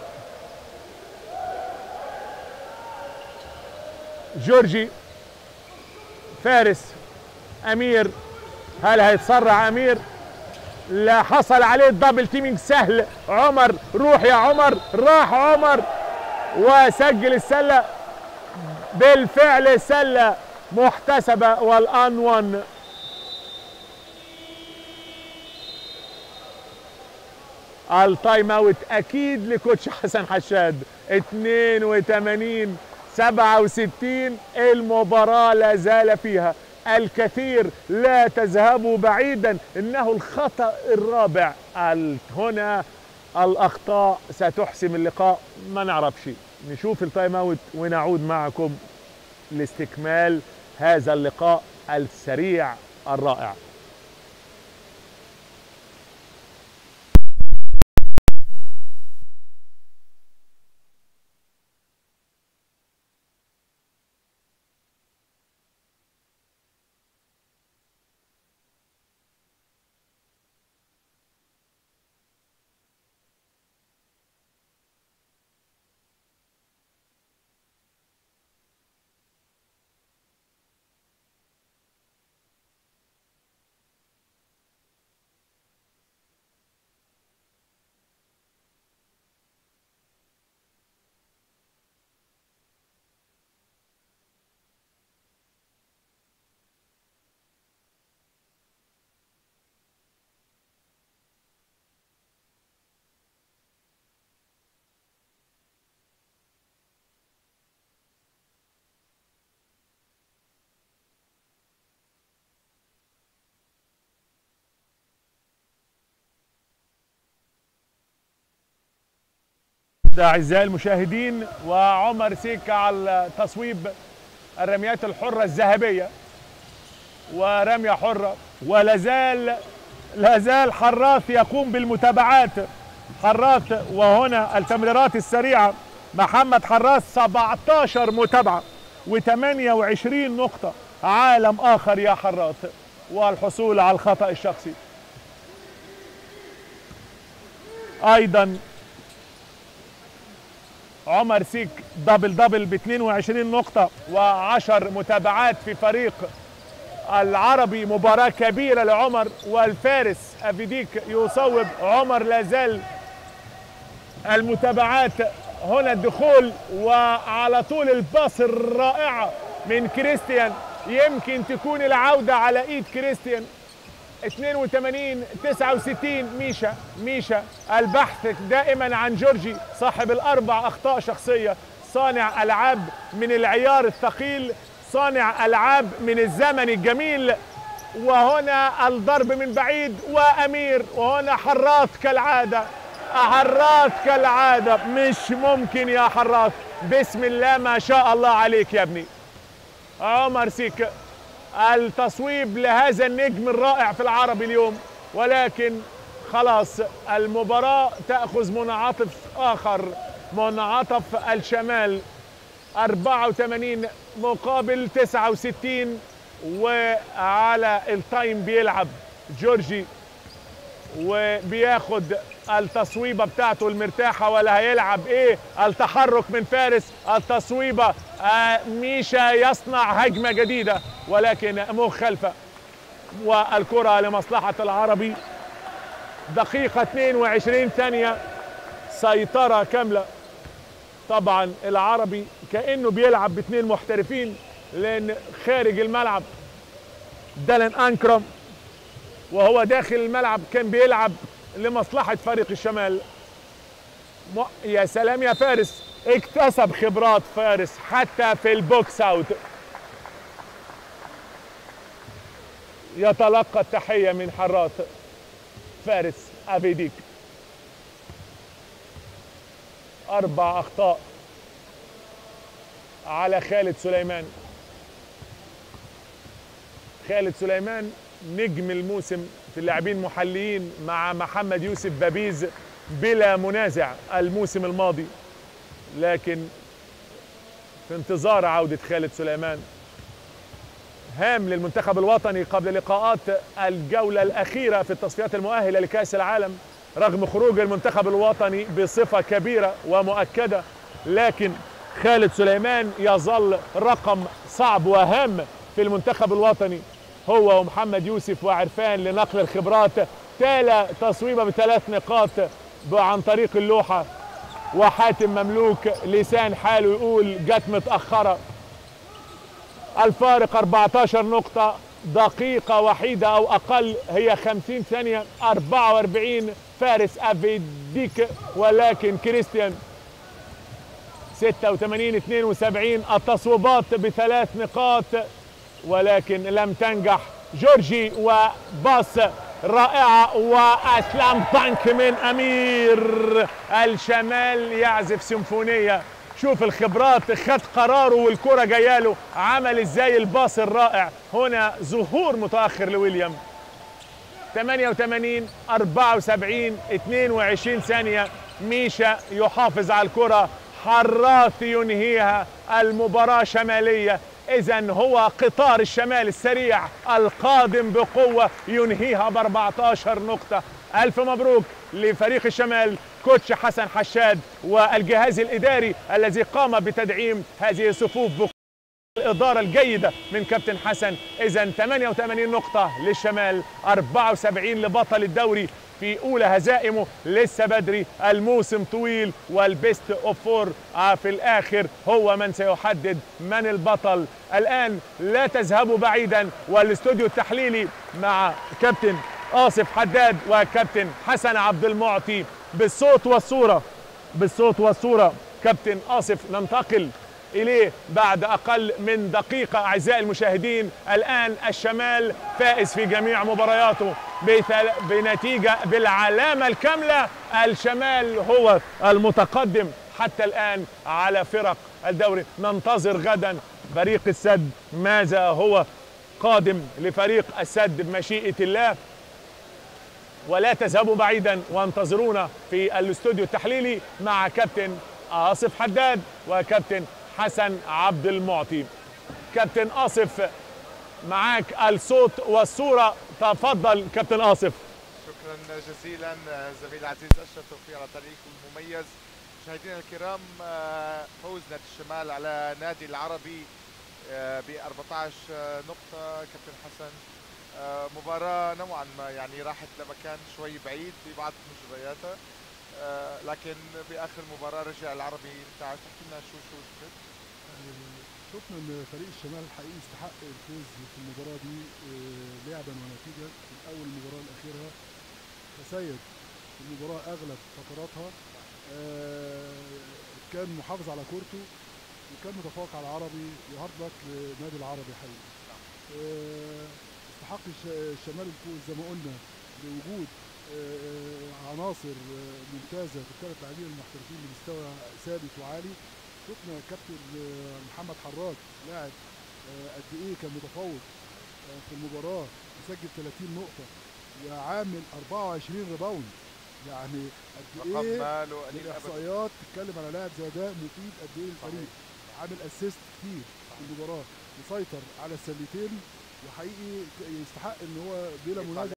جورجي فارس امير هل هيتسرع امير لا حصل عليه الدبل تيمينج سهل عمر روح يا عمر راح عمر وسجل السله بالفعل سله محتسبه والان 1 التايم اوت اكيد لكوتش حسن حشاد 82 67 المباراة لا زال فيها الكثير لا تذهبوا بعيدا انه الخطأ الرابع ال- هنا الاخطاء ستحسم اللقاء ما نعرفش نشوف التايم اوت ونعود معكم لاستكمال هذا اللقاء السريع الرائع ده اعزائي المشاهدين وعمر سيكا على تصويب الرميات الحره الذهبيه ورميه حره ولا زال لا زال حراث يقوم بالمتابعات حراث وهنا التمريرات السريعه محمد حراس 17 متابعة و28 نقطة عالم آخر يا حراس والحصول على الخطأ الشخصي أيضا عمر سيك دبل دبل ب 22 نقطة و10 متابعات في فريق العربي مباراة كبيرة لعمر والفارس أفيديك يصوب عمر لازال المتابعات هنا الدخول وعلى طول الباص الرائعة من كريستيان يمكن تكون العودة على ايد كريستيان 82 69 ميشا ميشا البحث دائما عن جورجي صاحب الاربع اخطاء شخصيه صانع العاب من العيار الثقيل صانع العاب من الزمن الجميل وهنا الضرب من بعيد وامير وهنا حراث كالعاده حراث كالعاده مش ممكن يا حراث بسم الله ما شاء الله عليك يا ابني عمر سيك التصويب لهذا النجم الرائع في العربي اليوم ولكن خلاص المباراة تأخذ منعطف آخر منعطف الشمال 84 مقابل 69 وعلى التايم بيلعب جورجي وبياخد التصويبه بتاعته المرتاحه ولا هيلعب ايه التحرك من فارس التصويبه آه ميشا يصنع هجمه جديده ولكن مخالفه والكره لمصلحه العربي دقيقه 22 ثانيه سيطره كامله طبعا العربي كانه بيلعب باثنين محترفين لان خارج الملعب دالن انكرم وهو داخل الملعب كان بيلعب لمصلحة فريق الشمال م... يا سلام يا فارس اكتسب خبرات فارس حتى في البوكس اوت يتلقى التحية من حراث فارس أبيديك أربع أخطاء على خالد سليمان خالد سليمان نجم الموسم في اللاعبين محليين مع محمد يوسف بابيز بلا منازع الموسم الماضي لكن في انتظار عودة خالد سليمان هام للمنتخب الوطني قبل لقاءات الجولة الأخيرة في التصفيات المؤهلة لكأس العالم رغم خروج المنتخب الوطني بصفة كبيرة ومؤكدة لكن خالد سليمان يظل رقم صعب وهام في المنتخب الوطني هو ومحمد يوسف وعرفان لنقل الخبرات تالا تصويبه بثلاث نقاط عن طريق اللوحه وحاتم مملوك لسان حاله يقول جت متاخره الفارق 14 نقطه دقيقة وحيدة أو أقل هي 50 ثانية 44 فارس أفيديك ولكن كريستيان 86 72 التصويبات بثلاث نقاط ولكن لم تنجح جورجي وباص رائعة وأسلام طنك من أمير الشمال يعزف سيمفونية شوف الخبرات خد قراره والكرة جايه له عمل ازاي الباص الرائع هنا ظهور متأخر لويليام 88 74 22 ثانية ميشا يحافظ على الكرة حراث ينهيها المباراة شمالية إذا هو قطار الشمال السريع القادم بقوة ينهيها ب 14 نقطة ألف مبروك لفريق الشمال كوتش حسن حشاد والجهاز الإداري الذي قام بتدعيم هذه الصفوف الإدارة الجيدة من كابتن حسن إذا 88 نقطة للشمال 74 لبطل الدوري في أولى هزائمه لسه بدري الموسم طويل والبيست أوف فور في الآخر هو من سيحدد من البطل الآن لا تذهبوا بعيدا والاستوديو التحليلي مع كابتن آصف حداد وكابتن حسن عبد المعطي بالصوت والصورة بالصوت والصورة كابتن آصف ننتقل إليه بعد أقل من دقيقة أعزائي المشاهدين الآن الشمال فائز في جميع مبارياته بنتيجة بالعلامة الكاملة الشمال هو المتقدم حتى الآن على فرق الدوري ننتظر غدا فريق السد ماذا هو قادم لفريق السد بمشيئة الله ولا تذهبوا بعيدا وانتظرونا في الاستوديو التحليلي مع كابتن آصف حداد وكابتن حسن عبد المعطي كابتن آصف معاك الصوت والصورة تفضل كابتن آصف شكرا جزيلا زميل العزيز اشرف توفيق على تعليقكم المميز مشاهدينا الكرام آه، فوز نادي الشمال على نادي العربي ب 14 نقطة كابتن حسن آه، مباراة نوعا ما يعني راحت لمكان شوي بعيد في بعض مجرياتها آه، لكن باخر المباراة رجع العربي انت عايز تحكي لنا شو شو شفت؟ شفنا ان فريق الشمال حقيقي استحق الفوز في المباراه دي آه، لعبا ونتيجه من اول المباراه لاخرها تسيد المباراه اغلب فتراتها آه، كان محافظ على كورته وكان متفوق على العربي وهارد لك لنادي العربي حقيقي آه، استحق الش- الشمال الفوز زي ما قلنا بوجود آه، عناصر آه، ممتازه في الثلاث لاعبين المحترفين بمستوى ثابت وعالي شفنا كابتن آه، محمد حراج لاعب آه، قد ايه كان متفوق آه، في المباراه مسجل 30 نقطه وعامل 24 ريباوند يعني قد رقم ايه ماله قليل ابدا الاحصائيات تتكلم على لاعب زي ده مفيد قد ايه للفريق عامل اسيست كتير في المباراه مسيطر على السلتين وحقيقي يستحق ان هو بلا يطلع منازع